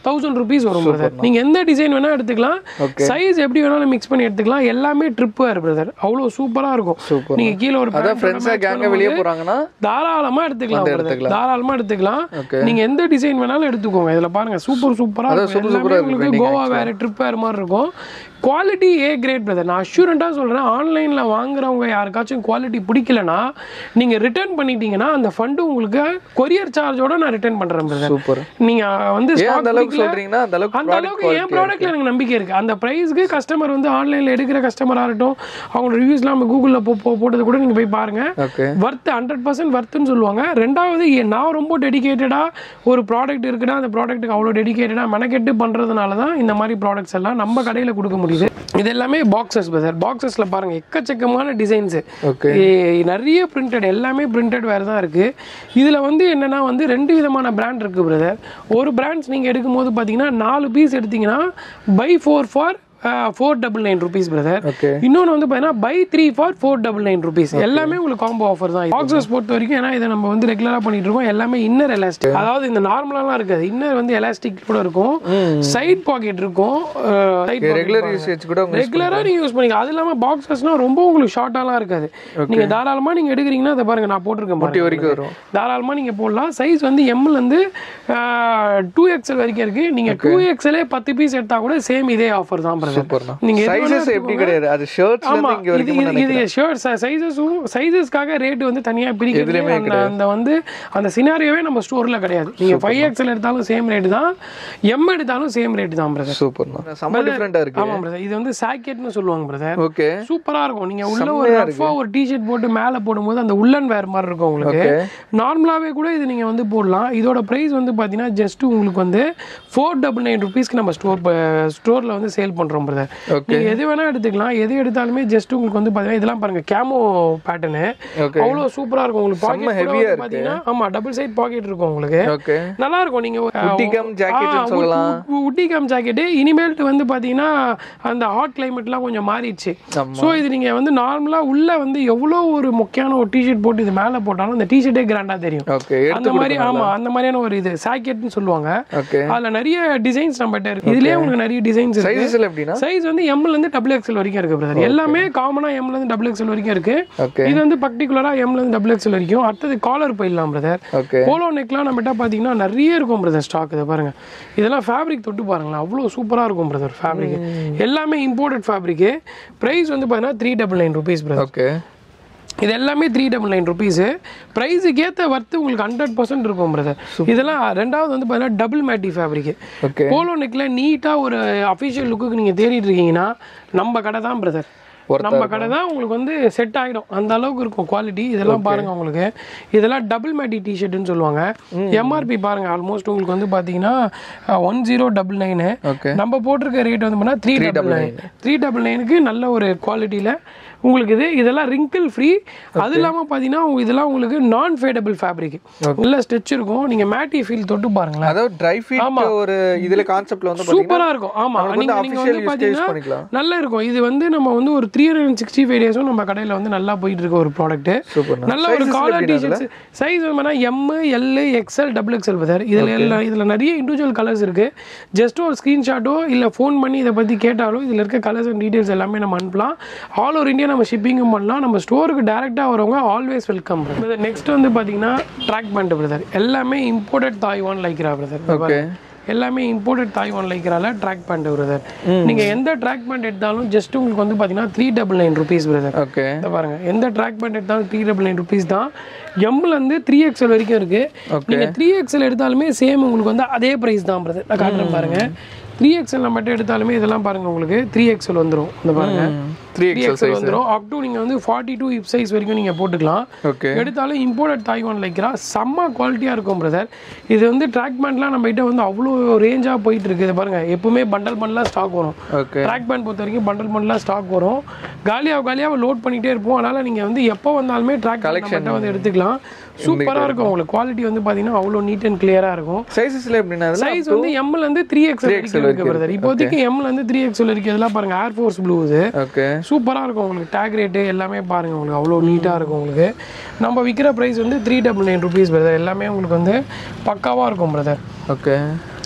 தௌசண்ட் ருபீஸ் வரும் பிரதர் நீங்கள் எந்த டிசைன் வேணால் எடுத்துக்கலாம் சைஸ் எப்படி வேணாலும் மிக்ஸ் பண்ணி எடுத்துக்கலாம் எல்லாமே ட்ரிப் வேறு பிரதர் அவ்வளோ சூப்பராக இருக்கும் Super. நீங்கள் கீழே ஒரு அதான் pant ஃப்ரெண்ட்ஸாக match கேங்க வெளியே போகிறாங்கன்னா தாராளமா எடுத்துக்கலாம் brother. தாராளமா எடுத்துக்கலாம் நீங்க எந்த டிசைன் வேணாலும் எடுத்துக்கோங்க இதுல பாருங்க சூப்பர் சூப்பரா இருக்கும் எல்லாமே உங்களுக்கு கோவா வேற ட்ரிப் வேற மாதிரி இருக்கும் குவாலிட்டி ஏ கிரேட் பிரதர் நான் அஷூரண்டா சொல்றேன் ஆன்லைன்ல வாங்குறவங்க யாருக்காச்சும் குவாலிட்டி பிடிக்கலனா நீங்க ரிட்டர்ன் பண்ணிட்டீங்கன்னா அந்த ஃபண்டு உங்களுக்கு கொரியர் சார்ஜோட நான் ரிட்டர்ன் பண்றேன் பிரதர் சூப்பர் நீங்க வந்து ஏன் stock அந்த அளவுக்கு பிடிக்கல, சொல்றீங்கன்னா அந்த அளவுக்கு அந்த அளவுக்கு என் ப்ராடக்ட்ல எனக்கு நம்பிக்கை இருக்கு அந்த பிரைஸ்க்கு கஸ்டமர் வந்து ஆன்லைன்ல எடுக்கிற கஸ்டமரா இருக்கட்டும் அவங்க ரிவ்யூஸ்லாம் நம்ம கூகுளில் போட்டது கூட நீங்க போய் பாருங்க ஓகே வர்த் ஹண்ட்ரட் பர்சன்ட் வர்த்துன்னு சொல்லுவாங்க ரெண்டாவது எ- நான் ரொம்ப டெடிகேட்டடாக ஒரு ப்ராடக்ட் இருக்குன்னா அந்த ப்ராடக்ட்டுக்கு அவ்வளோ டெடிகேட்டடாக மெனக்கெட்டு பண்ணுறதுனால தான் இந்த மாதிரி ப்ராடக்ட்ஸ் எல்லாம் நம்ம கடையில் கொடுக்க முடியுது இது எல்லாமே பாக்ஸஸ் பிரதர் பாக்ஸஸில் பாருங்கள் எக்கச்சக்கமான டிசைன்ஸு ஓகே நிறைய பிரிண்டட் எல்லாமே பிரிண்டட் வேறு தான் இருக்குது இதில் வந்து என்னென்னா வந்து ரெண்டு விதமான பிராண்ட் இருக்குது பிரதர் ஒரு பிராண்ட்ஸ் நீங்கள் எடுக்கும்போது பார்த்தீங்கன்னா நாலு பீஸ் எடுத்தீங்கன்னா buy four for four double nine rupees brother okay இன்னொன்று வந்து பார்த்தீங்கன்னா buy three for four double nine rupees எல்லாமே உங்களுக்கு காம்போ ஆஃபர் தான் பாக்ஸஸ் பொறுத்த வரைக்கும் ஏன்னா இதை நம்ம வந்து ரெகுலராக பண்ணிட்டு இருக்கோம் எல்லாமே இன்னர் எலாஸ்டிக் அதாவது இந்த நார்மலாலாம் இருக்காது இன்னர் வந்து எலாஸ்டிக் கூட இருக்கும் சைட் பாக்கெட் இருக்கும் ரெகுலர் யூசேஜ் கூட உங்க ரெகுலராக நீங்கள் யூஸ் பண்ணிக்கலாம் அது இல்லாமல் பாக்ஸஸ்னால் ரொம்ப உங்களுக்கு ஷார்ட்டாலாம் இருக்காது நீங்கள் தாராளமாக நீங்கள் எடுக்கிறீங்கன்னா அதை பாருங்க நான் போட்டிருக்கேன் முட்டி பாருங்க வரைக்கும் வரும் தாராளமாக நீங்கள் போடலாம் சைஸ் வந்து எம்லேருந்து டூ எக்ஸ்எல் வரைக்கும் இருக்குது நீங்கள் டூ எக்ஸ்எல்லே பத்து பீஸ் எடுத்தால் கூட சேம் இதே ஆஃபர் தான் பிரதர் சூப்பர்ண்ணா நீங்க எது வேணா சைஸஸ் எப்படி கிடையாது அது ஷர்ட்ஸ்ல ஆமா இருந்து இங்க இது வரைக்கும் இது இது ஷர்ட் சைஸஸும் சைஸஸ்க்காக ரேட் வந்து தனியா பிரிக்கிறது அந்த அந்த வந்து அந்த சினாரியோவே நம்ம ஸ்டோர்ல கிடையாது நீங்க ஃபைவ் எக்ஸ்எல் எடுத்தாலும் சேம் ரேட் தான் எம் எடுத்தாலும் சேம் ரேட் தான் பிரதர் சூப்பர்ண்ணா செம்ம டிஃப்ரெண்டா இருக்கு ஆமா பிரதர் இது வந்து சாக்கெட்னு சொல்லுவாங்க பிரதர் ஓகே சூப்பரா இருக்கும் நீங்க உள்ள ஒரு ரஃபா ஒரு டிஷர்ட் போட்டு மேல போடும்போது அந்த உள்ளன் வேர் மாதிரி இருக்கும் உங்களுக்கு ஓகே நார்மலாவே கூட இது நீங்க வந்து போடலாம் இதோட பிரைஸ் வந்து பாத்தீங்கன்னா ஜஸ்ட் உங்களுக்கு வந்து ஃபோர் டபுள் நைன் ருபீஸ்க்கு நம்ம ஸ்டோர் ஸ்டோர்ல வந்து சேல் பண்றோம் பிரதர் ஓகே நீங்க எது வேணா எடுத்துக்கலாம் எது எடுத்தாலுமே ஜஸ்ட் உங்களுக்கு வந்து பாத்தீங்கன்னா இதெல்லாம் பாருங்க கேமோ பேட்டர்னு ஓகே அவ்வளவு சூப்பரா இருக்கும் உங்களுக்கு பாக்கெட் heavy-ஆ ஹெவியா பாத்தீங்கன்னா ஆமா டபுள் சைட் பாக்கெட் இருக்கும் உங்களுக்கு ஓகே நல்லா இருக்கும் நீங்க உட்டிகம் ஜாக்கெட்னு சொல்லலாம் உட்டிகம் ஜாக்கெட் இனிமேல்ட்டு வந்து பாத்தீங்கன்னா அந்த ஹாட் கிளைமேட்லாம் கொஞ்சம் மாறிடுச்சு ஆமா ஸோ இது நீங்க வந்து நார்மலா உள்ள வந்து எவ்வளோ ஒரு முக்கியமான ஒரு டிஷர்ட் போட்டு இது மேல போட்டாலும் அந்த டிஷர்ட்டே கிராண்டா தெரியும் ஓகே அந்த எடுத்து மாதிரி ஆமா அந்த மாதிரியான ஒரு இது சாக்கெட்னு சொல்லுவாங்க ஓகே அதுல நிறைய டிசைன்ஸ் நம்மகிட்ட இருக்கு இதுலயே உங்களுக்கு நிறைய டிசைன்ஸ் இருக்கு சைஸஸ்ல எப்படின்னா சைஸ் வந்து எம்ல இருந்து டபுள் எக்ஸ்எல் வரைக்கும் இருக்கு பிரதர் எல்லாமே காமனா எம்ல இருந்து டபுள் எக்ஸ்எல் வரைக்கும் இருக்கு ஓகே இது வந்து பர்டிகுலரா எம்ல இருந்து டபுள் எக்ஸ்எல் வரைக்கும் அடுத்தது காலர் போயிடலாம் பிரதர் ஓகே போலோ நெக்லாம் நம்மகிட்ட பாத்தீங்கன்னா நிறைய இருக்கும் பிரதர் ஸ்டாக் இதை பாருங்க இதெல்லாம் ஃபேப்ரிக் தொட்டு பாருங்களேன் அவ்வளோ சூப்பரா இருக்கும் பிரதர் ஃபேப்ரிக் எல்லாமே இம்போர்ட்டட் ஃபேப்ரிக் பிரைஸ் வந்து பாத்தீங்கன்னா three double nine rupees brother okay இது எல்லாமே த்ரீ டபுள் நைன் ருபீஸு ப்ரைஸுக்கு ஏற்ற வர்த்து உங்களுக்கு ஹண்ட்ரட் பர்சன்ட் இருக்கும் பிரதர் இதெல்லாம் ரெண்டாவது வந்து பார்த்தீங்கன்னா double matty fabric okay polo நெக்கில் நீட்டாக ஒரு அஃபிஷியல் லுக்குக்கு நீங்கள் தேடிட்டு இருக்கீங்கன்னா நம்ம கடை தான் பிரதர் நம்ம கடை தான் உங்களுக்கு வந்து செட் ஆகிடும் அந்த அளவுக்கு இருக்கும் குவாலிட்டி இதெல்லாம் பாருங்க உங்களுக்கு இதெல்லாம் டபுள் மேட்டி டிஷர்ட்னு சொல்லுவாங்க எம்ஆர்பி பாருங்க ஆல்மோஸ்ட் உங்களுக்கு வந்து பார்த்தீங்கன்னா one zero double nine okay நம்ம போட்டிருக்க ரேட் வந்து பண்ணால் three double nine three double நைனுக்கு நல்ல ஒரு குவாலிட்டியில் உங்களுக்கு இது இதெல்லாம் ரிங்கிள் ஃப்ரீ அது இல்லாமல் பார்த்தீங்கன்னா உங்க- இதெல்லாம் உங்களுக்கு நான் ஃபேடபிள் ஃபேப்ரிக் நல்ல ஸ்டிச் இருக்கும் நீங்கள் மேட்டி ஃபீல் தொட்டு பாருங்களேன் அதாவது ட்ரை ஃபிட் ஒரு இதுல கான்செப்ட்ல வந்து சூப்பரா இருக்கும் ஆமா நமக்கு வந்து நீங்க நீங்க official வந்து use பாத்தீங்கன்னா பண்ணிக்கலாம். நல்லா இருக்கும் இது வந்து நம்ம வந்து ஒரு த்ரீ ஹண்ட்ரட் சிக்ஸ்டி ஃபைவ் டேஸும் நம்ம கடையில வந்து நல்லா போயிட்டு இருக்க ஒரு ப்ராடக்ட் சூப்பர் நல்ல ஒரு காலர் டிஷர்ட்ஸ் சைஸ் வந்து M L XL double XL brother இதுல எல்லாம் இதுல நிறைய இண்டிவிஜுவல் கலர்ஸ் இருக்கு ஜஸ்ட் ஒரு ஸ்கிரீன்ஷாட்டோ இல்ல ஃபோன் பண்ணி இதை பத்தி கேட்டாலும் இதுல இருக்க கலர்ஸ் அண்ட் டீடைல்ஸ் எல்லாமே நம்ம அனுப்பலாம் ஆல் ஓவர் இந்தியா நம்ம ஷிப்பிங்கும் பண்ணலாம் நம்ம ஸ்டோருக்கு டேரெக்டாக வரவங்க ஆல்வேஸ் வெல்கம் நெக்ஸ்ட் வந்து பாத்தீங்கன்னா ட்ராக் பேண்ட் பிரதர் எல்லாமே imported Taiwan Lycra brother okay எல்லாமே இம்போர்ட்டட் தாய்வான் லைக்ரால ட்ராக் பேண்ட் பிரதர் நீங்க எந்த ட்ராக் பேண்ட் எடுத்தாலும் ஜஸ்ட் உங்களுக்கு வந்து பாத்தீங்கன்னா three double nine rupees brother okay இதை பாருங்க எந்த ட்ராக் பேண்ட் எடுத்தாலும் த்ரீ டபுள் நைன் ருபீஸ் தான் எம்ல இருந்து த்ரீ எக்ஸ்எல் வரைக்கும் இருக்கு நீங்க த்ரீ எக்ஸ்எல் எடுத்தாலுமே சேம் உங்களுக்கு வந்து அதே பிரைஸ் தான் பிரதர் நான் காட்டுறேன் பாருங்க த்ரீ எக்ஸ்எல் மட்டும் எடுத்தாலுமே இதெல்லாம் பாருங்க உங்களுக்கு த்ரீ எக்ஸ்எல் வந்துரும் இந்த பாருங்க த்ரீ த்ரீ எக்ஸ்எல் வந்துரும் அப் டு நீங்க வந்து ஃபார்ட்டி டூ இப் சைஸ் வரைக்கும் நீங்க போட்டுக்கலாம் ஓகே எடுத்தாலும் இம்போர்ட்டட் தாய்வான் லைக்கிறா செம்ம குவாலிட்டியாக இருக்கும் பிரதர் இது வந்து ட்ராக் பேண்ட்லாம் நம்ம கிட்ட வந்து அவ்வளோ ரேஞ்சாக போயிட்டு இருக்கு இதை பாருங்க எப்பவுமே பண்டல் பண்டலாக ஸ்டாக் வரும் ஓகே ட்ராக் பேண்ட் பொறுத்த வரைக்கும் பண்டல் பண்டலாக ஸ்டாக் வரும் காலியாக காலியாக லோட் பண்ணிகிட்டே இருப்போம் அதனால் நீங்கள் வந்து எப்போ வந்தாலுமே ட்ராக் கலெக்ஷன் வந்து எடுத்துக்கலாம் சூப்பராக இருக்கும் உங்களுக்கு குவாலிட்டி வந்து பார்த்தீங்கன்னா அவ்வளோ நீட் அண்ட் கிளியராக இருக்கும் சைஸஸ்ல எப்படின்னா அதுல சைஸ் வந்து எம்ல இருந்து த்ரீ எக்ஸ்எல் வரைக்கும் இருக்கு பிரதர் இப்போதைக்கு எம்ல இருந்து த்ரீ எக்ஸ்எல் வரைக்கும் இதெல்லாம் பாருங்க ஏர் ஃபோர்ஸ் ப்ளூ இது ஓகே சூப்பராக இருக்கும் உங்களுக்கு டேக் ரேட்டு எல்லாமே பாருங்கள் உங்களுக்கு அவ்வளோ நீட்டாக இருக்கும் உங்களுக்கு நம்ம விற்கிற ப்ரைஸ் வந்து three double nine rupees brother எல்லாமே உங்களுக்கு வந்து பக்காவாக இருக்கும் பிரதர் ஓகே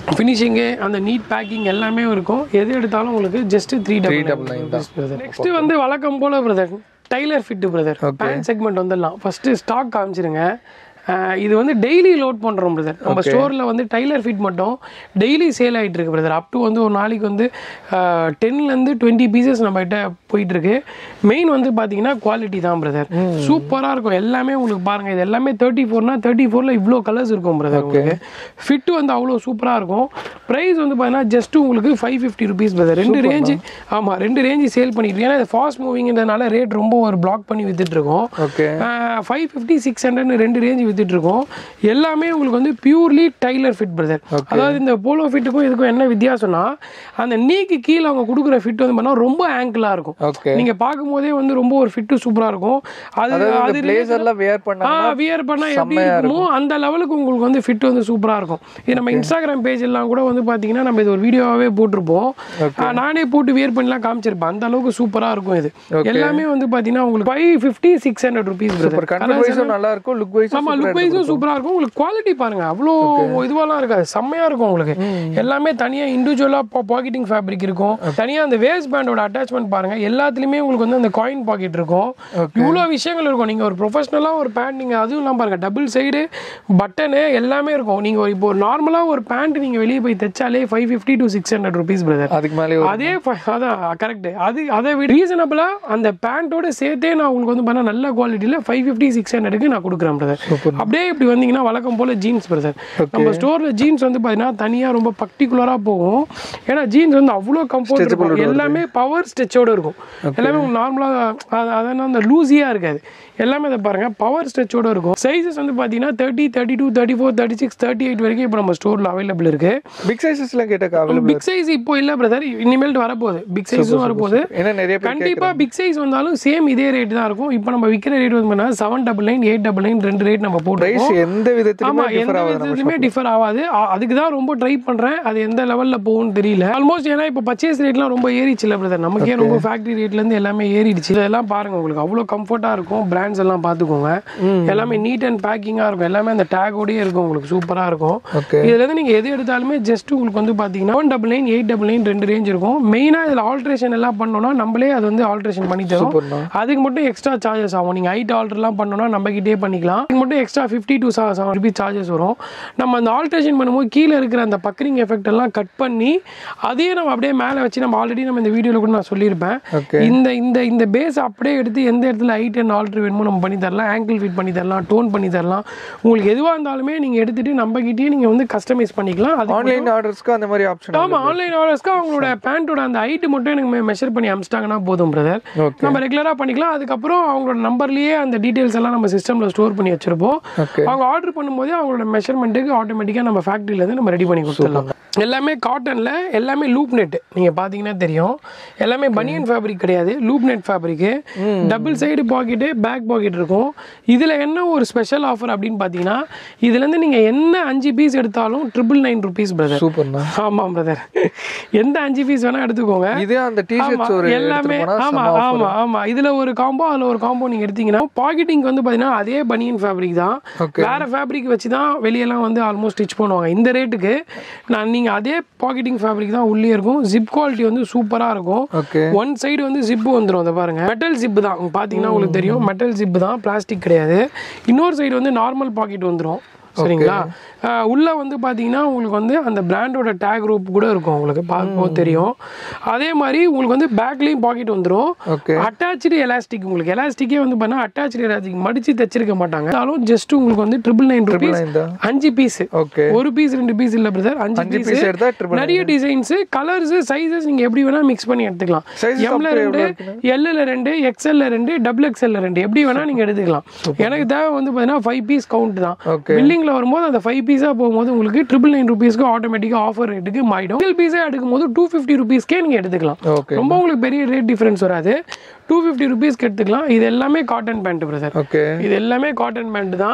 ஃபினிஷிங்கு அந்த நீட் பேக்கிங் எல்லாமே இருக்கும் எது எடுத்தாலும் உங்களுக்கு just three double nine brother next வந்து வழக்கம் போல brother tailor fit brother pant segment வந்துடலாம் ஃபர்ஸ்ட் ஸ்டாக் காமிச்சிருங்க அஹ் இது வந்து டெய்லி லோட் பண்ணுறோம் பிரதர் நம்ம ஸ்டோரில் வந்து டைலர் ஃபிட் மட்டும் டெய்லி சேல் ஆகிட்டு இருக்கு பிரதர் அப் டு வந்து ஒரு நாளைக்கு வந்து டென்லேருந்து டுவெண்ட்டி பீசஸ் நம்மகிட்ட போயிட்டு இருக்கு மெயின் வந்து பார்த்தீங்கன்னா குவாலிட்டி தான் பிரதர் சூப்பராக இருக்கும் எல்லாமே உங்களுக்கு பாருங்க இது எல்லாமே தேர்ட்டி ஃபோர்னா தேர்ட்டி ஃபோரில் இவ்வளோ கலர்ஸ் இருக்கும் பிரதர் உங்களுக்கு ஃபிட் வந்து அவ்வளோ சூப்பராக இருக்கும் ப்ரைஸ் வந்து பார்த்தீங்கன்னா ஜஸ்ட் உங்களுக்கு ஃபைவ் ஃபிஃப்டி ருபீஸ் பிரதர் ரெண்டு ரேஞ்சு ஆமாம் ரெண்டு ரேஞ்சு சேல் பண்ணிட்டு ஏன்னா இது ஃபாஸ்ட் மூவிங்கிறதுனால ரேட் ரொம்ப ஒரு பிளாக் பண்ணி வித்துட்டு இருக்கோம் okay five fifty six hundred ரெண்டு ரேஞ்ச் வித்துட்டு இருக்கோம் எல்லாமே உங்களுக்கு வந்து பியூர்லி டைலர் ஃபிட் பிரதர் அதாவது இந்த போலோ ஃபிட்டுக்கும் இதுக்கும் என்ன வித்தியாசம்னா அந்த நீக்கு கீழே அவங்க கொடுக்குற ஃபிட் வந்து பண்ணா ரொம்ப ஆங்கிளாக இருக்கும் ஓகே நீங்க பார்க்கும்போதே வந்து ரொம்ப ஒரு ஃபிட்டு சூப்பரா இருக்கும் அது அதாவது அது இந்த பிளேசர்லாம் வேர் ஆ பண்ணாங்கன்னா வியர் பண்ணா எப்படி இருக்குமோ அந்த லெவலுக்கு உங்களுக்கு வந்து ஃபிட் வந்து சூப்பரா இருக்கும் இது நம்ம இன்ஸ்டாகிராம் பேஜ் எல்லாம் கூட வந்து பாத்தீங்கன்னா நம்ம இது ஒரு வீடியோவாவே போட்டிருப்போம் ஆ, நானே போட்டு வியர் பண்ணிலாம் காமிச்சிருப்பேன் அந்த அளவுக்கு சூப்பரா இருக்கும் இது எல்லாமே வந்து பாத்தீங்கன்னா உங்களுக்கு five fifty six hundred rupees ஒரு கண்டென்ட் வைஸும் நல்லா இருக்கும் லுக் வைஸும் ஆமா லுக் வைஸும் சூப்பரா இருக்கும் உங்களுக்கு குவாலிட்டி பாருங்க அவ்வளோ இதுவெல்லாம் இருக்காது செம்மையா இருக்கும் உங்களுக்கு எல்லாமே தனியா இண்டிவிஜுவலா பாக்கெட்டிங் ஃபேப்ரிக் இருக்கும் தனியா அந்த வேஸ்ட் பேண்டோட அட்டாச்மெண்ட் பாருங்க எல்லாத்துலயுமே உங்களுக்கு வந்து அந்த காயின் பாக்கெட் இருக்கும் இவ்வளோ விஷயங்கள் இருக்கும் நீங்க ஒரு ப்ரொஃபஷனலா ஒரு பேண்ட் நீங்க அதுவும் இல்லாம பாருங்க டபுள் சைடு பட்டனு எல்லாமே இருக்கும் நீங்க ஒரு- இப்போ ஒரு நார்மலா ஒரு பேண்ட் நீங்க வெளியே போய் தைச்சாலே five fifty to six hundred rupees brother அதுக்கு மேலே ஒரு அதே ஃப- அதான் கரெக்ட் அது அதை விட ரீசனபிளா அந்த பேண்ட்டோட சேர்த்தே நான் உங்களுக்கு வந்து பண்ண நல்ல குவாலிட்டியில் ஃபைவ் ஃபிஃப்டி சிக்ஸ் ஹண்ட்ரடுக்கு நான் கொடுக்குறேன் பிரதர் அப்படியே இப்படி வந்தீங்கன்னா வழக்கம் போல ஜீன்ஸ் பிரதர் நம்ம ஸ்டோர்ல ஜீன்ஸ் வந்து பார்த்தீங்கன்னா தனியாக ரொம்ப பர்டிகுலராக போகும் ஏன்னா ஜீன்ஸ் வந்து அவ்வளோ கம்ஃபர்ட் இருக்கும் எல்லாமே பவர் ஸ்ட்ரெச்சோட இருக்கும் எல்லாமே நார்மலாக அதான் அந்த லூஸியாக இருக்காது எல்லாமே இதை பாருங்க பவர் ஸ்ட்ரெச்சோட இருக்கும் சைஸஸ் வந்து பார்த்தீங்கன்னா thirty thirty two thirty four thirty six thirty eight வரைக்கும் இப்போ நம்ம ஸ்டோரில் அவைலபிள் இருக்கு பிக் சைஸஸ்லாம் கேட்டாக்க அவைலபிள் பிக் சைஸ் இப்போ இல்ல பிரதர் இனிமேல் வரப்போகுது பிக் சைஸும் வரப்போகுது ஏன்னா நிறைய பேர் கண்டிப்பா பிக் சைஸ் வந்தாலும் சேம் இதே ரேட் தான் இருக்கும் இப்போ நம்ம விற்கிற ரேட் வந்து பண்ணா seven double nine eight double nine ரெண்டு ரேட் நம்ம பிரைஸ் போட்டுருக்கோம் எந்த விதத்திலுமே ஆமா டிஃபர் எந்த ஆகாது நம்ம விதத்துலயுமே டிஃபர் ஆகாது அ- அதுக்கு தான் ரொம்ப ட்ரை பண்றேன் அது எந்த லெவல்ல போகும்னு தெரியல ஆல்மோஸ்ட் ஏன்னா இப்போ பர்ச்சேஸ் ரேட்லாம் ரொம்ப ஏறிச்சு இல்ல பிரதர் நமக்கே ரொம்ப ஃபேக்டரி ரேட்ல இருந்து எல்லாமே ஏறிடுச்சு இதெல்லாம் பாருங்க உங்களுக்கு அவ்வளோ கம்ஃபர்ட்டா இருக்கும் பிராண்ட்ஸ் எல்லாம் பார்த்துக்கோங்க எல்லாமே நீட் அண்ட் பேக்கிங்கா இருக்கும் எல்லாமே அந்த டேகோடயே இருக்கும் உங்களுக்கு சூப்பரா இருக்கும் ஓகே இதுல இருந்து நீங்க எது எடுத்தாலுமே ஜஸ்ட் உங்களுக்கு வந்து பாத்தீங்கன்னா one double nine eight double nine ரெண்டு ரேஞ்ச் இருக்கும் மெயினா இதுல ஆல்ட்ரேஷன் எல்லாம் பண்ணோம்னா நம்மளே அது வந்து ஆல்ட்ரேஷன் பண்ணி தரும் சூப்பர்ண்ணா அதுக்கு மட்டும் எக்ஸ்ட்ரா சார்ஜஸ் ஆகும் நீங்க ஹைட் ஆல்டர்லாம் பண்ணோம்னா நம்ம கிட்டே பண்ணிக்கலாம் அதுக்கு மட்டும் extra fifty to seven rupees charges வரும் நம்ம அந்த ஆல்ட்ரேஷன் பண்ணும்போது கீழே இருக்கிற அந்த பக்கரிங் எஃபெக்ட் எல்லாம் கட் பண்ணி அதையே நம்ம அப்படியே மேலே வச்சு நம்ம ஆல்ரெடி நம்ம இந்த வீடியோவில் கூட நான் சொல்லியிருப்பேன் ஓகே இந்த இந்த இந்த பேஸ் அப்படியே எடுத்து எந்த இடத்துல ஹைட் அண்ட் ஆல்டர் வேணுமோ நம்ம பண்ணி தரலாம் ஆங்கிள் ஃபிட் பண்ணி தரலாம் டோன் பண்ணி தரலாம் உங்களுக்கு எதுவாக இருந்தாலுமே நீங்க எடுத்துட்டு நம்ம கிட்டயே நீங்க வந்து கஸ்டமைஸ் பண்ணிக்கலாம் அது ஆன்லைன் ஆர்டர்ஸ்க்கு அந்த மாதிரி ஆப்ஷன் ஆமா ஆன்லைன் ஆர்டர்ஸ்க்கு அவங்களோட பேண்ட்டோட அந்த ஹைட் மட்டும் எனக்கு மெஷர் பண்ணி அமிச்சிட்டாங்கன்னா போதும் பிரதர் ஓகே நம்ம ரெகுலரா பண்ணிக்கலாம் அதுக்கப்புறம் அவங்களோட நம்பர்லயே அந்த டீடைல்ஸ் எல்லாம் நம்ம சிஸ்டம்ல ஸ்டோர் பண்ணி வச்சிருப்போம் ஓகே அவங்க ஆர்டர் பண்ணும்போதே அவங்களோட மெஷர்மெண்ட்டுக்கு ஆட்டோமேட்டிக்கா நம்ம ஃபேக்டரியில இருந்து நம்ம ரெடி பண்ணி கொடுத்துடலாம் எல்லாமே காட்டன்ல எல்லாமே லூப் நெட் நீங்க பாத்தீங்கன்னா தெரியும் எல்லாமே பனியன் ஃபேப்ரிக் கிடையாது loop net fabric double side pocket back pocket இருக்கும் இதுல என்ன ஒரு ஸ்பெஷல் ஆஃபர் அப்படின்னு பாத்தீங்கன்னா இதுல இருந்து நீங்க என்ன அஞ்சு பீஸ் எடுத்தாலும் ட்ரிபிள் நைன் ருபீஸ் பிரதர் சூப்பர்ண்ணா ஆமா பிரதர் எந்த அஞ்சு பீஸ் வேணா எடுத்துக்கோங்க இதே அந்த டிஷர்ட்ஸ் ஒரு எல்லாமே எடுத்துட்டு போனா ஆமா செம ஆமா ஆமா இதுல ஒரு காம்போ அதுல ஒரு காம்போ நீங்க எடுத்தீங்கன்னா பாக்கெட்டிங் வந்து பாத்தீங்கன்னா அதே பனியன் ஃபேப்ரிக் தான் ஓகே வேற ஃபேப்ரிக் வச்சு தான் வெளியெல்லாம் வந்து ஆல்மோஸ்ட் ஸ்டிச் பண்ணுவாங்க இந்த ரேட்டுக்கு நான் நீங்க அதே பாக்கெட்டிங் ஃபேப்ரிக் தான் உள்ளே இருக்கும் ஜிப் குவாலிட்டி வந்து சூப்பரா இருக்கும் ஓகே ஒன் சைடு வந்து ஜிப்பு வந்துடும் அதை பாருங்க மெட்டல் ஜிப் தான் உங்க பாத்தீங்கன்னா உங்களுக்கு தெரியும் மெட்டல் ஜிப் தான் பிளாஸ்டிக் கிடையாது இன்னொரு சைடு வந்து நார்மல் பாக்கெட் வந்துடும் சரிங்களா ஆஹ் உள்ள வந்து பாத்தீங்கன்னா உங்களுக்கு வந்து அந்த பிராண்டோட டேக் ரூப் கூட இருக்கும் உங்களுக்கு பார்க்கும்போது தெரியும் அதே மாதிரி உங்களுக்கு வந்து பேக்லயும் பாக்கெட் வந்துடும் ஓகே அட்டாச்சு எலாஸ்டிக் உங்களுக்கு எலாஸ்டிக்கே வந்து பண்ணா அட்டாச்சு எலாஸ்டிக் மடிச்சு தச்சிருக்க மாட்டாங்க ஆனாலும் ஜஸ்ட் உங்களுக்கு வந்து ட்ரிபிள் நைன் ருபீஸ் நைன் தான் அஞ்சு பீஸ் ஓகே ஒரு பீஸ் ரெண்டு பீஸ் இல்ல பிரதர் அஞ்சு அஞ்சு பீஸ் பீஸ் எடுத்தா ட்ரிபிள் நிறைய டிசைன்ஸ் கலர்ஸ் சைஸஸ் நீங்க எப்படி வேணா மிக்ஸ் பண்ணி எடுத்துக்கலாம் Sizes எம்ல அப்படி ரெண்டு எல்ல ரெண்டு எக்ஸ்எல்ல ரெண்டு டபுள் எக்ஸ்எல்ல ரெண்டு எப்படி வேணா நீங்க எடுத்துக்கலாம் எனக்கு தேவை வந்து பாத்தீங்கன்னா ஃபைவ் பீஸ் கவுண்ட் தான் ஓகே பில்லிங்ல வரும்போது அந்த ஃபைவ் பீஸா போகும்போது உங்களுக்கு ட்ரிபிள் நைன் ருபீஸ்க்கு ஆட்டோமேட்டிக்கா ஆஃபர் ரேட்டுக்கு மாறிடும் சிங்கிள் பீஸே எடுக்கும்போது டூ ஃபிஃப்டி ருபீஸ்க்கே நீங்க எடுத்துக்கலாம் ஓகே ரொம்ப உங்களுக்கு பெரிய ரேட் டிஃபரன்ஸ் வராது டூ ஃபிஃப்டி ருபீஸ்க்கு எடுத்துக்கலாம் இது எல்லாமே காட்டன் பேண்ட் பிரதர் ஓகே இது எல்லாமே காட்டன் பேண்ட் தான்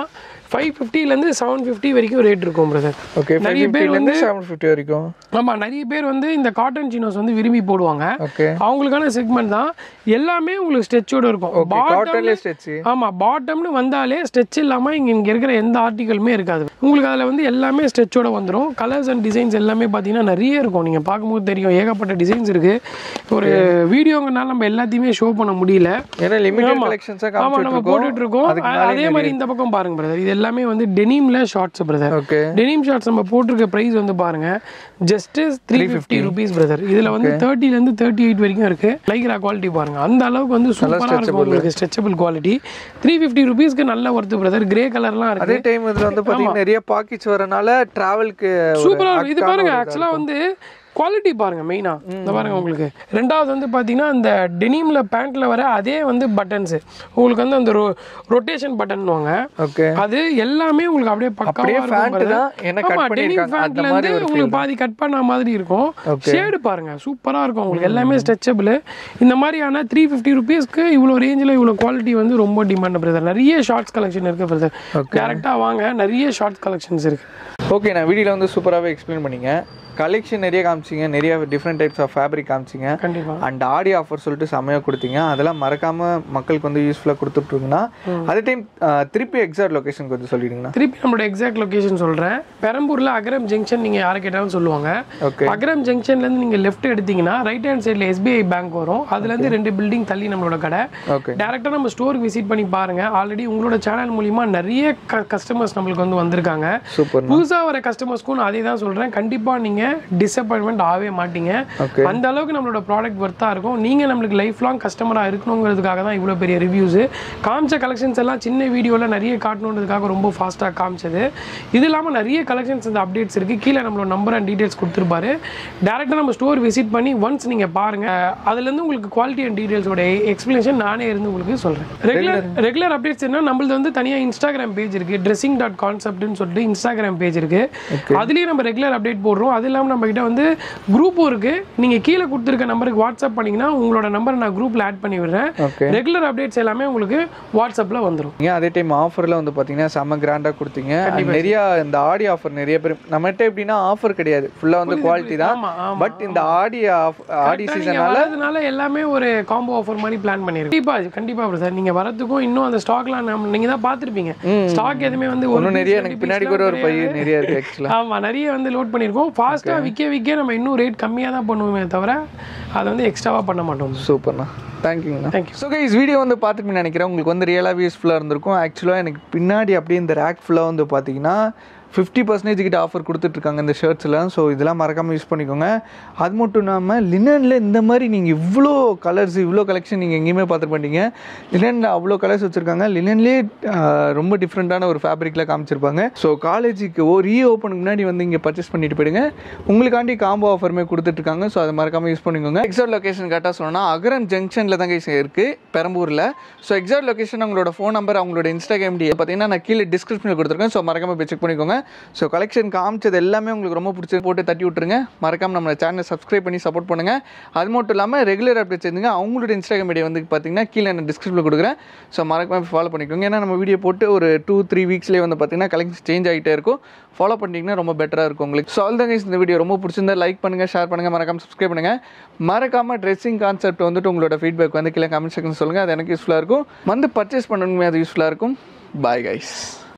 ஃபைவ் ஃபிஃப்டிலேருந்து செவன் ஃபிஃப்டி வரைக்கும் ரேட் இருக்கும் பிரதர் ஓகே ஃபைவ் நிறைய பேர் ஃபிஃப்டிலேருந்து செவன் ஃபிஃப்டி வரைக்கும் ஆமாம் நிறைய பேர் வந்து இந்த காட்டன் சீனோஸ் வந்து விரும்பி போடுவாங்க ஓகே அவங்களுக்கான செக்மெண்ட் தான் எல்லாமே உங்களுக்கு ஸ்ட்ரெச்சோட இருக்கும் பாட்டம் காட்டன்லேயே ஸ்டெச்சு ஆமா பாட்டம்னு வந்தாலே ஸ்ட்ரெச் இல்லாம இங்க இங்க இருக்கிற எந்த ஆர்டிகலுமே இருக்காது உங்களுக்கு அதுல வந்து எல்லாமே ஸ்ட்ரெச்சோட வந்துரும் கலர்ஸ் அண்ட் டிசைன்ஸ் எல்லாமே பாத்தீங்கன்னா நிறைய இருக்கும் நீங்க பார்க்கும்போது தெரியும் ஏகப்பட்ட டிசைன்ஸ் இருக்கு ஒரு வீடியோங்கனால நம்ம எல்லாத்தையுமே ஷோ பண்ண முடியல ஏன்னா லிமிடெட் கலெக்ஷன்ஸாக ஆமா நம்ம போட்டுட்டு இருக்கோம் அதுக்கு அ- அதே மாதிரி இந்த பக்கம் பாருங்க பிரதர் இது எல்லாமே வந்து டெனிம்ல shorts brother okay denim shorts நம்ம போட்டிருக்க பிரைஸ் வந்து பாருங்க just three fifty rupees brother இதுல வந்து தேர்ட்டில இருந்து தேர்ட்டி எயிட் வரைக்கும் இருக்கு லைக்ரா குவாலிட்டி பாருங்க அந்த அளவுக்கு வந்து சூப்பரா இருக்கும் உங்களுக்கு ஸ்ட்ரெச்சபிள் குவாலிட்டி த்ரீ ஃபிஃப்டி ருபீஸ்க்கு நல்ல ஒர்த்து பிரதர் கிரே கலர்லாம் இருக்கு அதே டைம் இதுல வந்து பாத்தீங்கன்னா நிறைய பாக்கெட்ஸ் வரனால டிராவலுக்கு சூப்பரா இருக்கும் இது பாருங்க ஆக்சுவலா வந்து குவாலிட்டி பாருங்க மெயினா இந்த பாருங்க உங்களுக்கு ரெண்டாவது வந்து பாத்தீங்கன்னா இந்த டெனிம்ல பேண்ட்ல வர அதே வந்து பட்டன்ஸ் உங்களுக்கு வந்து அந்த ரொட்டேஷன் பட்டன்வாங்க ஓகே அது எல்லாமே உங்களுக்கு அப்படியே அப்படியே பக்காவா ஃபேண்ட் இருக்கும் தான் என்ன கட் ஆமா டெனிம் பண்ணிருக்காங்க அந்த ஃபேண்ட்ல மாதிரி இருந்து ஒரு உங்களுக்கு பாதி கட் பண்ண மாதிரி இருக்கும் Okay. ஷேடு பாருங்க சூப்பரா இருக்கும் உங்களுக்கு எல்லாமே ஸ்ட்ரெச்சபிள் இந்த மாதிரியான த்ரீ ஃபிஃப்டி ருபீஸ்க்கு இவ்வளோ ரேஞ்சில் இவ்வளோ குவாலிட்டி வந்து ரொம்ப டிமாண்ட் பிரதர் நிறைய ஷார்ட்ஸ் கலெக்ஷன் இருக்கு பிரதர் டேரக்டா வாங்க நிறைய ஷார்ட்ஸ் கலெக்ஷன்ஸ் இருக்கு ஓகே நான் வீடியோல வந்து சூப்பராகவே எக்ஸ்பிளைன் பண்ணீங்க கலெக்ஷன் நிறைய காமிச்சிங்க நிறைய டிஃப்ரெண்ட் டைப்ஸ் ஆஃப் ஃபேப்ரிக் காமிச்சிங்க கண்டிப்பா அண்ட் ஆடி ஆஃபர் சொல்லிட்டு செம்மையாக கொடுத்தீங்க அதெல்லாம் மறக்காம மக்களுக்கு வந்து யூஸ்ஃபுல்லாக கொடுத்துட்ருங்கன்னா அதே டைம் திருப்பி எக்ஸாக்ட் லொகேஷன் கொஞ்சம் சொல்லிடுங்கண்ணா திருப்பி நம்மளோட எக்ஸாக்ட் லொகேஷன் சொல்றேன் பெரம்பூர்ல அகரம் ஜங்ஷன் நீங்க யாரை கேட்டாலும் சொல்லுவாங்க ஓகே அகரம் ஜங்ஷன்ல இருந்து நீங்க லெஃப்ட் எடுத்தீங்கன்னா ரைட் ஹேண்ட் சைடுல எஸ்பிஐ பேங்க் வரும் அதுல இருந்து ரெண்டு பில்டிங் தள்ளி நம்மளோட கடை ஓகே டேரக்டா நம்ம ஸ்டோருக்கு விசிட் பண்ணி பாருங்க ஆல்ரெடி உங்களோட சேனல் மூலியமா நிறைய கஸ்டமர்ஸ் நம்மளுக்கு வந்து வந்திருக்காங்க சூப்பர் புதுசா வர கஸ்டமர்ஸ்க்கும் நான் அதே தான் சொல்றேன் கண்டிப்பா நீங்க டிசப்பாயின்மெண்ட் ஆகவே மாட்டீங்க ஓகே அந்த அளவுக்கு நம்மளோட ப்ராடக்ட் ஒர்த்தா இருக்கும் நீங்க நம்மளுக்கு லைஃப் லாங் கஸ்டமரா இருக்கணுங்கிறதுக்காக தான் இவ்வளவு பெரிய ரிவ்யூஸ் காமிச்ச கலெக்ஷன்ஸ் எல்லாம் சின்ன வீடியோல நிறைய காட்டணுன்றதுக்காக ரொம்ப ஃபாஸ்ட்டாக காமிச்சது இது இல்லாம நிறைய கலெக்ஷன்ஸ் இந்த அப்டேட்ஸ் இருக்கு கீழே நம்மளோட நம்பர் அண்ட் டீடைல்ஸ் கொடுத்துருப்பாரு டேரக்டா நம்ம ஸ்டோர் விசிட் பண்ணி ஒன்ஸ் நீங்க பாருங்க அதுல இருந்து உங்களுக்கு குவாலிட்டி அண்ட் டீடைல்ஸோட எக்ஸ்பிளேஷன் நானே இருந்து உங்களுக்கு சொல்றேன் ரெகுலர் ரெகுலர் அப்டேட்ஸ் என்ன நம்மளது வந்து தனியா இன்ஸ்டாகிராம் பேஜ் இருக்கு ட்ரெஸ்ஸிங் டாட் கான்செப்ட்னு சொல்லிட்டு இன்ஸ்டாகிராம் பேஜ் இருக்கு அதுலயே நம்ம ரெகுலர் அப்டேட் போடுறோம் அது இல்லாம நம்ம கிட்ட வந்து குரூப்பும் இருக்கு நீங்க கீழே கொடுத்துருக்க நம்பருக்கு வாட்ஸ்அப் பண்ணீங்கன்னா உங்களோட நம்பரை நான் குரூப்ல ஆட் பண்ணி விடுறேன் ஓகே ரெகுலர் அப்டேட்ஸ் எல்லாமே உங்களுக்கு வாட்ஸ்அப்ல வந்துரும் நீங்கள் அதே டைம் ஆஃபரில் வந்து பார்த்தீங்கன்னா செம்ம கிராண்டாக கொடுத்தீங்க And நிறைய இந்த ஆடி ஆஃபர் நிறைய பேர் நம்மகிட்ட எப்படின்னா ஆஃபர் கிடையாது ஃபுல்லாக வந்து குவாலிட்டி தான் ஆமா ஆமா பட் இந்த ஆடி ஆஃப் ஆடி நீங்க சீசனால வரதுனால எல்லாமே ஒரு காம்போ ஆஃபர் மாதிரி பிளான் பண்ணிருக்கோம் கண்டிப்பா கண்டிப்பா சார் நீங்க வரதுக்கும் இன்னும் அந்த ஸ்டாக்லாம் நம்ம நீங்க தான் பாத்திருப்பீங்க ஸ்டாக் எதுவுமே வந்து ஒரு இன்னும் நிறைய piece, எனக்கு ரெண்டு பின்னாடி piece கூட ஒரு எல்லாம் பையன் நிறைய இருக்கு ஆக்சுவலாக ஆமா நிறைய வந்து லோட் பண்ணிருக்கோம் ஃபாஸ்டா விக்க விக்க நம்ம இன்னும் ரேட் கம்மியா தான் பண்ணுவோமே தவிர அதை வந்து எக்ஸ்ட்ராவா பண்ண மாட்டோம் சூப்பர்ண்ணா தேங்க்யூங்கண்ணா Thank ஸோ கைஸ் வீடியோ வந்து பார்த்துட்டு நினைக்கிறேன் உங்களுக்கு வந்து ரியலாகவே யூஸ்ஃபுல்லாக இருந்திருக்கும் ஆக்சுவலாக எனக்கு பின்னாடி அப்படியே இந்த ரேக் ஃபுல்லாக வந்து பார்த்தீங்கன்னா ஃபிஃப்டி பர்சன்டேஜ் கிட்ட ஆஃபர் கொடுத்துட்ருக்காங்க இந்த ஷர்ட்ஸ்லாம் ஸோ இதெல்லாம் மறக்காமல் யூஸ் பண்ணிக்கோங்க அது மட்டும் இல்லாமல் லினனில் இந்த மாதிரி நீங்கள் இவ்வளோ கலர்ஸ் இவ்வளோ கலெக்ஷன் நீங்கள் எங்கேயுமே பார்த்துட்டு மாட்டீங்க லினனில் அவ்வளோ கலர்ஸ் வச்சுருக்காங்க லினன்லேயே ரொம்ப டிஃப்ரெண்ட்டான ஒரு ஃபேப்ரிக்கில் காமிச்சிருப்பாங்க ஸோ காலேஜுக்கு ஓ ரீ ஓப்பனுக்கு முன்னாடி வந்து இங்கே பர்ச்சேஸ் பண்ணிட்டு போயிடுங்க உங்களுக்காண்டி காம்போ ஆஃபருமே கொடுத்துட்ருக்காங்க ஸோ அதை மறக்காமல் யூஸ் பண்ணிக்கோங்க எக்ஸாக்ட் லொகேஷன் கரெக்டாக சொன்னா அகரம் ஜங்ஷனில் தான் கைஸ் இருக்குது பெரம்பூரில் ஸோ எக்ஸாக்ட் லொகேஷன் அவங்களோட ஃபோன் நம்பர் அவங்களோட இன்ஸ்டாகிராம் டி பார்த்தீங்கன்னா நான் கீழே டிஸ்கிரிப்ஷனில் கொடுத்துருக்கேன் ஸோ மறக்காமல் போய் செக் பண்ணிக்கோங்க ஸோ கலெக்ஷன் காமிச்சது எல்லாமே உங்களுக்கு ரொம்ப பிடிச்சது போட்டு தட்டி விட்டுருங்க மறக்காம நம்ம சேனலை சப்ஸ்கிரைப் பண்ணி சப்போர்ட் பண்ணுங்க அது மட்டும் இல்லாமல் ரெகுலர் அப்டேட்ஸ் இருந்துங்க அவங்களோட இன்ஸ்டாகிராம் ஐடி வந்து பார்த்தீங்கன்னா கீழே நான் டிஸ்கிரிப்ஷனில் கொடுக்குறேன் ஸோ மறக்காம ஃபாலோ பண்ணிக்கோங்க ஏன்னா நம்ம வீடியோ போட்டு ஒரு டூ த்ரீ வீக்ஸ்லேயே வந்து பார்த்தீங்கன்னா கலெக்ஷன் சேஞ்ச் ஆகிட்டே இருக்கும் ஃபாலோ பண்ணிட்டீங்கன்னா ரொம்ப பெட்டராக இருக்கும் உங்களுக்கு ஸோ ஆல் guys இந்த வீடியோ ரொம்ப பிடிச்சிருந்தா லைக் பண்ணுங்கள் ஷேர் பண்ணுங்கள் மறக்காம சப்ஸ்கிரைப் பண்ணுங்கள் மறக்காம ட்ரெஸ்ஸிங் கான்செப்ட் வந்துட்டு உங்களோட ஃபீட்பேக் வந்து கீழே கமெண்ட் செக்ஷன் சொல்லுங்கள் அது எனக்கு யூஸ்ஃபுல்லாக இருக்கும் வந்து பர்ச்சேஸ் பண்ணணுமே அது யூஸ்ஃபுல்லாக இருக்கும் பாய் கைஸ்